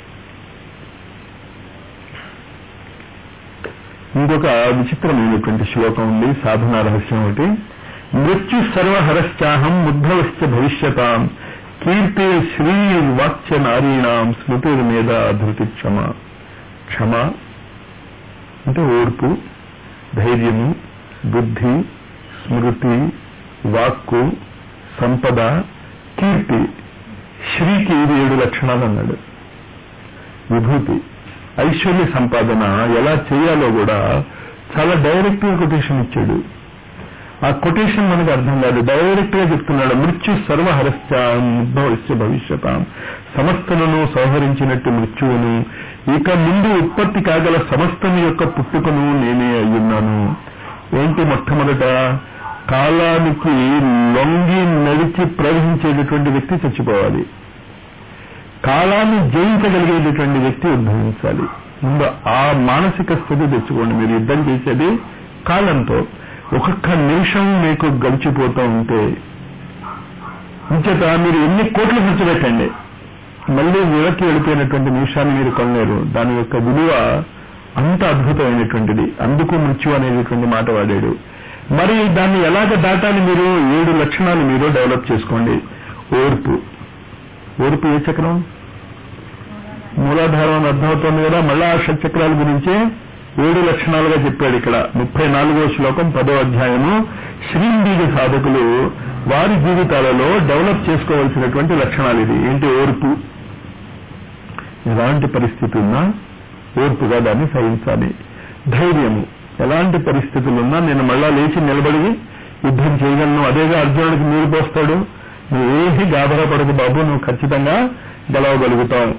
ఇంకొక విచిత్రమైనటువంటి శ్లోకం ఉంది సాధన రహస్యం ఒకటి మృత్యు సర్వహరశ్చాహం ఉద్భవశ్చ భవిష్యతాం కీర్తి శ్రీ వాక్య నారీణాం స్మృతుల మీద ధృతి క్షమ క్షమ అంటే ఓర్పు ధైర్యము బుద్ధి స్మృతి వాక్కు సంపద కీర్తి శ్రీకి ఇది ఏడు లక్షణాలు అన్నాడు విభూతి ఐశ్వర్య సంపాదన ఎలా చేయాలో కూడా చాలా డైరెక్ట్ గా కొటేషన్ ఇచ్చాడు ఆ కొటేషన్ మనకు అర్థం కాదు డైరెక్ట్ గా చెప్తున్నాడు మృత్యు సర్వహరశ్చ ఉద్భవశ్చ భవిష్యతాం సమస్తలను సంహరించినట్టు మృత్యువును ఇక ముందు ఉత్పత్తి కాగల సమస్తం యొక్క పుట్టుకను నేనే అయ్యున్నాను ఏంటి మొట్టమొదట కాలానికి లొంగి నడిచి ప్రవహించేటటువంటి వ్యక్తి చచ్చిపోవాలి కాలాన్ని జయించగలిగేటటువంటి వ్యక్తి ఉద్భవించాలి ముందు ఆ మానసిక స్థితి తెచ్చుకోండి మీరు యుద్ధం చేసేది కాలంతో ఒక్కొక్క నిమిషం మీకు గడిచిపోతూ ఉంటే ఇంచేత మీరు ఎన్ని కోట్లు ఖర్చు పెట్టండి మళ్ళీ విరక్తి వెళ్ళిపోయినటువంటి నిమిషాన్ని మీరు కొనలేరు దాని యొక్క విలువ అంత అద్భుతమైనటువంటిది అందుకు మృత్యు అనేటటువంటి మాట వాడాడు మరి దాన్ని ఎలాగ దాటాలి మీరు ఏడు లక్షణాలు మీరు డెవలప్ చేసుకోండి ఓర్పు ఓర్పు ఏ చక్రం మూలాధారం అని అర్థమవుతోంది కదా మళ్ళా ఆ షట్చక్రాల గురించి ఏడు లక్షణాలుగా చెప్పాడు ఇక్కడ ముప్పై నాలుగో శ్లోకం పదో అధ్యాయము శ్రీంబీజ సాధకులు వారి జీవితాలలో డెవలప్ చేసుకోవాల్సినటువంటి లక్షణాలు ఇది ఏంటి ఓర్పు ఎలాంటి పరిస్థితి ఉన్నా ఓర్పుగా దాన్ని సహించాలి ధైర్యము ఎలాంటి పరిస్థితులున్నా నేను మళ్ళా లేచి నిలబడి యుద్ధం చేయగలను అదేగా అర్జునుడికి నీరు పోస్తాడు నువ్వేమీ గాబరా పడదు బాబు నువ్వు ఖచ్చితంగా గెలవగలుగుతావు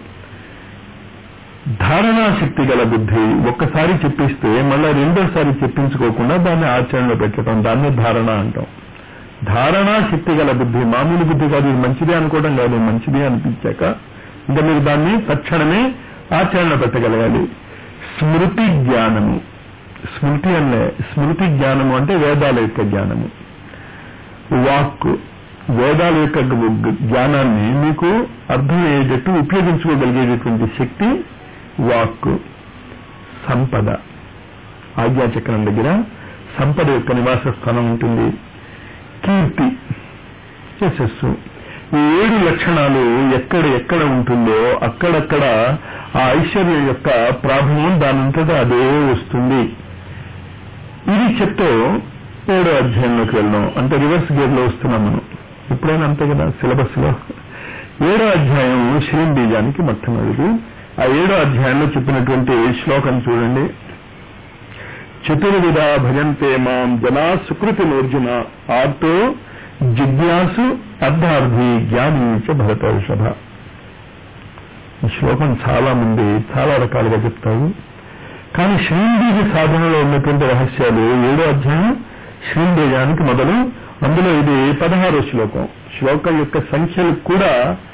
ధారణా శక్తి గల బుద్ధి ఒక్కసారి చెప్పిస్తే మళ్ళా రెండోసారి చెప్పించుకోకుండా దాన్ని ఆచరణలో పెట్టడం దాన్ని ధారణ అంటాం ధారణా శక్తి గల బుద్ధి మామూలు బుద్ధి కాదు ఇది మంచిదే అనుకోవడం కాదు మంచిదే అనిపించాక ఇంకా మీరు దాన్ని తక్షణమే ఆచరణ పెట్టగలగాలి స్మృతి జ్ఞానము స్మృతి అనే స్మృతి జ్ఞానము అంటే వేదాల యొక్క జ్ఞానము వాక్కు వేదాల యొక్క జ్ఞానాన్ని మీకు అర్థమయ్యేటట్టు ఉపయోగించుకోగలిగేటటువంటి శక్తి వాక్కు సంపద ఆజ్ఞాచక్రం దగ్గర సంపద యొక్క నివాస స్థానం ఉంటుంది కీర్తి యశస్సు ఈ ఏడు లక్షణాలు ఎక్కడ ఎక్కడ ఉంటుందో అక్కడక్కడ ఆ ఐశ్వర్యం యొక్క ప్రాభవం దానంతటా అదే వస్తుంది ఇది చెప్తూ ఏడో అధ్యాయంలోకి వెళ్ళడం అంటే రివర్స్ గేర్ లో వస్తున్నాం మనం ఎప్పుడైనా అంతే కదా సిలబస్ లో ఏడో అధ్యాయం శ్రీం బీజానికి మొట్టమొదటి ఆ ఏడో అధ్యాయంలో చెప్పినటువంటి శ్లోకం చూడండి చతుర్విధ భజంతే మాం జనా సుకృతి నోర్జున ఆర్తో జిజ్ఞాసు అర్ధార్థి జ్ఞాని చ భరత వృషభ ఈ శ్లోకం చాలా మంది చాలా రకాలుగా చెప్తారు కానీ శ్రీంబీజ సాధనలో ఉన్నటువంటి రహస్యాలు ఏడో అధ్యాయం శ్రీంబీజానికి మొదలు అందులో ఇది పదహారో శ్లోకం శ్లోకం యొక్క సంఖ్యలు కూడా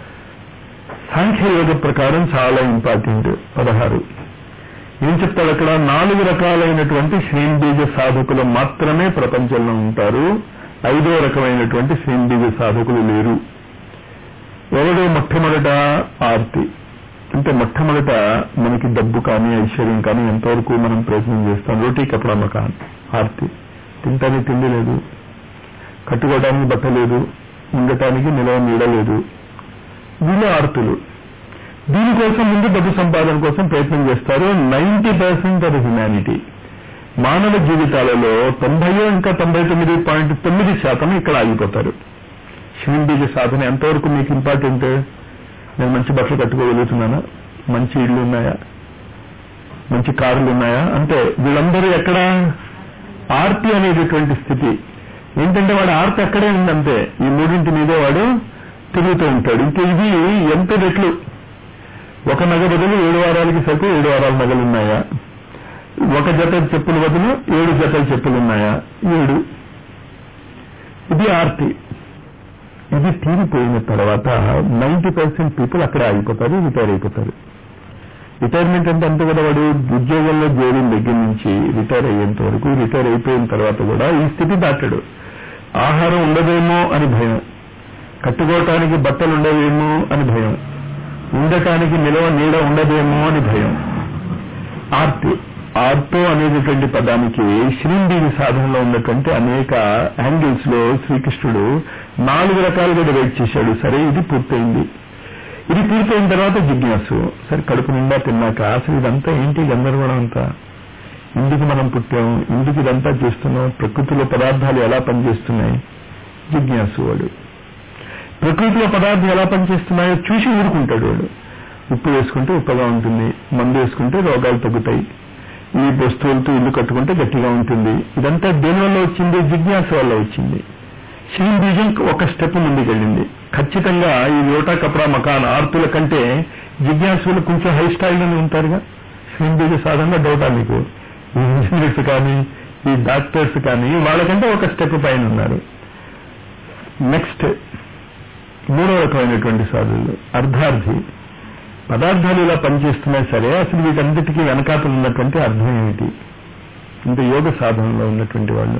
సాంఖ్యయోగ ప్రకారం చాలా ఇంపార్టెంట్ పదహారు ఏం చెప్తాడు అక్కడ నాలుగు రకాలైనటువంటి శ్రీంబీజ సాధకులు మాత్రమే ప్రపంచంలో ఉంటారు ఐదో రకమైనటువంటి శ్రీంబీజ సాధకులు లేరు ఎవడు మొట్టమొదట ఆర్తి అంటే మొట్టమొదట మనకి డబ్బు కానీ ఐశ్వర్యం కానీ ఎంతవరకు మనం ప్రయత్నం చేస్తాం రోటీ కపడా మకాన్ ఆర్తి తింటానికి తిండి లేదు కట్టుకోవడానికి బట్ట లేదు ఉండటానికి నిలవ నీడ లేదు వీళ్ళు ఆర్తులు దీనికోసం ముందు డబ్బు సంపాదన కోసం ప్రయత్నం చేస్తారు నైంటీ పర్సెంట్ ఆఫ్ హ్యుమానిటీ మానవ జీవితాలలో తొంభై ఇంకా తొంభై తొమ్మిది పాయింట్ తొమ్మిది శాతం ఇక్కడ ఆగిపోతారు శివుంబీజ సాధన ఎంతవరకు మీకు ఇంపార్టెంట్ నేను మంచి బట్టలు కట్టుకోగలుగుతున్నానా మంచి ఇళ్ళు ఉన్నాయా మంచి కారులు ఉన్నాయా అంటే వీళ్ళందరూ ఎక్కడ ఆర్తి అనేటటువంటి స్థితి ఏంటంటే వాడు ఆర్తి అక్కడే ఉందంతే ఈ మూడింటి మీదే వాడు తిరుగుతూ ఉంటాడు ఇంకా ఇది ఎంత రెట్లు ఒక నగ బదులు ఏడు వారాలకి సరిపోయి ఏడు వారాల నగలు ఉన్నాయా ఒక జత చెప్పుల బదులు ఏడు జతల చెప్పులు ఉన్నాయా ఏడు ఇది ఆర్తి ఇది తీరిపోయిన తర్వాత నైంటీ పర్సెంట్ పీపుల్ అక్కడే ఆగిపోతారు రిటైర్ అయిపోతారు రిటైర్మెంట్ అంటే అంతే కదా వాడు ఉద్యోగంలో చేరిన దగ్గర నుంచి రిటైర్ అయ్యేంత వరకు రిటైర్ అయిపోయిన తర్వాత కూడా ఈ స్థితి దాటాడు ఆహారం ఉండదేమో అని భయం కట్టుకోవటానికి బట్టలు ఉండవేమో అని భయం ఉండటానికి నిలవ నీడ ఉండదేమో అని భయం ఆర్ట్ ఆర్టో అనేటటువంటి పదానికి శ్రీందేవి సాధనలో ఉన్నటువంటి అనేక యాంగిల్స్ లో శ్రీకృష్ణుడు నాలుగు రకాలుగా డివైడ్ చేశాడు సరే ఇది పూర్తయింది ఇది పూర్తయిన తర్వాత జిజ్ఞాసు సరే కడుపు నిండా తిన్నాక అసలు ఇదంతా ఏంటి గందరగోళం అంతా ఎందుకు మనం పుట్టాం ఎందుకు ఇదంతా చేస్తున్నాం ప్రకృతిలో పదార్థాలు ఎలా పనిచేస్తున్నాయి జిజ్ఞాసు వాడు ప్రకృతిలో పదార్థాలు ఎలా పనిచేస్తున్నాయో చూసి ఊరుకుంటాడు వాడు ఉప్పు వేసుకుంటే ఉప్పగా ఉంటుంది మందు వేసుకుంటే రోగాలు తగ్గుతాయి ఈ వస్తువులతో ఇల్లు కట్టుకుంటే గట్టిగా ఉంటుంది ఇదంతా దేని వల్ల వచ్చింది జిజ్ఞాస వల్ల వచ్చింది శ్రీ బీజం ఒక స్టెప్ ముందుకెళ్ళింది ఖచ్చితంగా ఈ లోటా కపడా మకాన్ ఆర్తుల కంటే జిజ్ఞాసులు కొంచెం హై స్టైల్లోనే ఉంటారుగా శ్రీ బీజ సాధనగా డౌటా మీకు ఈ ఇంజనీర్స్ కానీ ఈ డాక్టర్స్ కానీ వాళ్ళకంటే ఒక స్టెప్ పైన ఉన్నారు నెక్స్ట్ మూడో రకమైనటువంటి సాధువులు అర్ధార్థి పదార్థాలు ఇలా పనిచేస్తున్నాయి సరే అసలు వీటన్నిటికీ వెనకాతలు ఉన్నటువంటి అర్థం ఏమిటి ఇంత యోగ సాధనలో ఉన్నటువంటి వాళ్ళు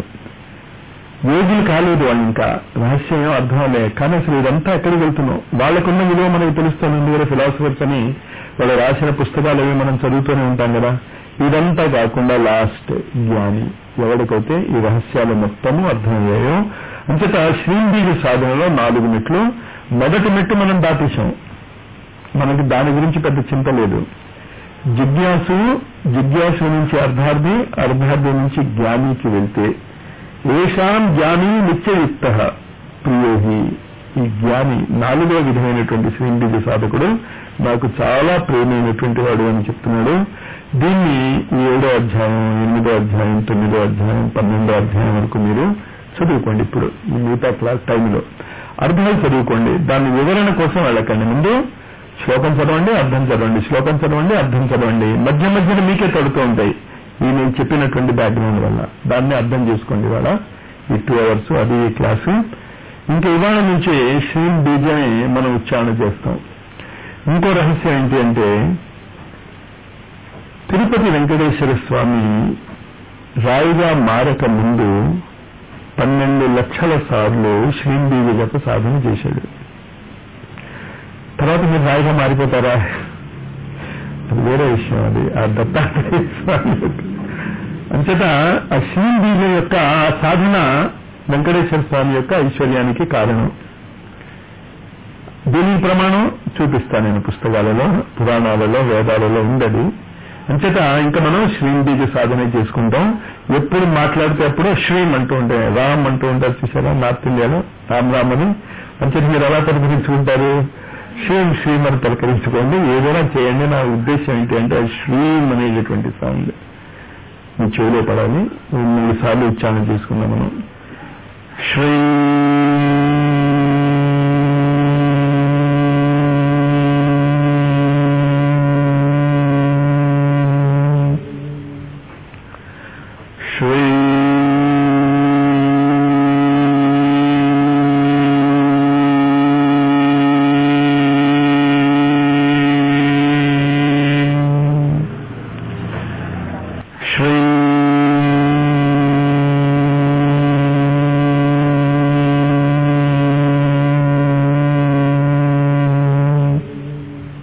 యోగులు కాలేదు వాళ్ళు ఇంకా రహస్యం ఏం అర్థం లే కానీ అసలు ఇదంతా ఎక్కడికి వెళ్తున్నాం వాళ్ళకున్న విలువ మనకు తెలుస్తుంది ఎందుకంటే ఫిలాసఫర్స్ అని వాళ్ళు రాసిన పుస్తకాలు అవి మనం చదువుతూనే ఉంటాం కదా ఇదంతా కాకుండా లాస్ట్ జ్ఞాని ఎవరికైతే ఈ రహస్యాలు మొత్తము అర్థమయ్యాయో అంతటా శ్రీంబీజ సాధనలో నాలుగు మెట్లు మొదటి మెట్టు మనం దాటేశాం మనకి దాని గురించి పెద్ద చింత లేదు జిజ్ఞాసు జిజ్ఞాసు నుంచి అర్ధార్థి అర్ధార్థి నుంచి జ్ఞానికి వెళ్తే ఏషాం జ్ఞాని నిత్యయుక్త ప్రియోహి ఈ జ్ఞాని నాలుగో విధమైనటువంటి శ్రీంబీజ సాధకుడు నాకు చాలా ప్రేమైనటువంటి వాడు అని చెప్తున్నాడు దీన్ని ఈ ఏడో అధ్యాయం ఎనిమిదో అధ్యాయం తొమ్మిదో అధ్యాయం పన్నెండో అధ్యాయం వరకు మీరు చదువుకోండి ఇప్పుడు ఈ మిగతా క్లాస్ టైంలో అర్థాలు చదువుకోండి దాని వివరణ కోసం వెళ్ళకండి ముందు శ్లోకం చదవండి అర్థం చదవండి శ్లోకం చదవండి అర్థం చదవండి మధ్య మధ్యన మీకే తడుతూ ఉంటాయి ఈ నేను చెప్పినటువంటి బ్యాక్గ్రౌండ్ వల్ల దాన్ని అర్థం చేసుకోండి ఇవాళ ఈ టూ అవర్స్ అది ఈ క్లాసు ఇంకా ఇవాళ నుంచి శ్రీ బీజాన్ని మనం ఉచ్చారణ చేస్తాం ఇంకో రహస్యం ఏంటి అంటే తిరుపతి వెంకటేశ్వర స్వామి రాయిగా మారక ముందు పన్నెండు లక్షల సార్లు శ్రీందేవి జప సాధన చేశాడు తర్వాత మీరు రాయిగా మారిపోతారా అది వేరే విషయం అది ఆ దత్తాత్రేయ స్వామి యొక్క అంచేత ఆ శ్రీందేవి యొక్క ఆ సాధన వెంకటేశ్వర స్వామి యొక్క ఐశ్వర్యానికి కారణం దీనికి ప్రమాణం చూపిస్తాను నేను పుస్తకాలలో పురాణాలలో వేదాలలో ఉండదు అంచేత ఇంకా మనం శ్రీంబీజ సాధన చేసుకుంటాం ఎప్పుడు మాట్లాడితే అప్పుడు శ్రీం అంటూ ఉంటే రామ్ అంటూ ఉంటారు చూసారా నార్త్ ఇండియాలో రామ్ రామ్ అని అంచేత మీరు ఎలా పలకరించుకుంటారు శ్రీం శ్రీం అని పలకరించుకోండి ఏదైనా చేయండి నా ఉద్దేశం ఏంటి అంటే శ్రీం అనేటటువంటి సౌండ్ మీ చెవిలో పడాలి మూడు సార్లు ఉచ్చారణ చేసుకుందాం మనం శ్రీ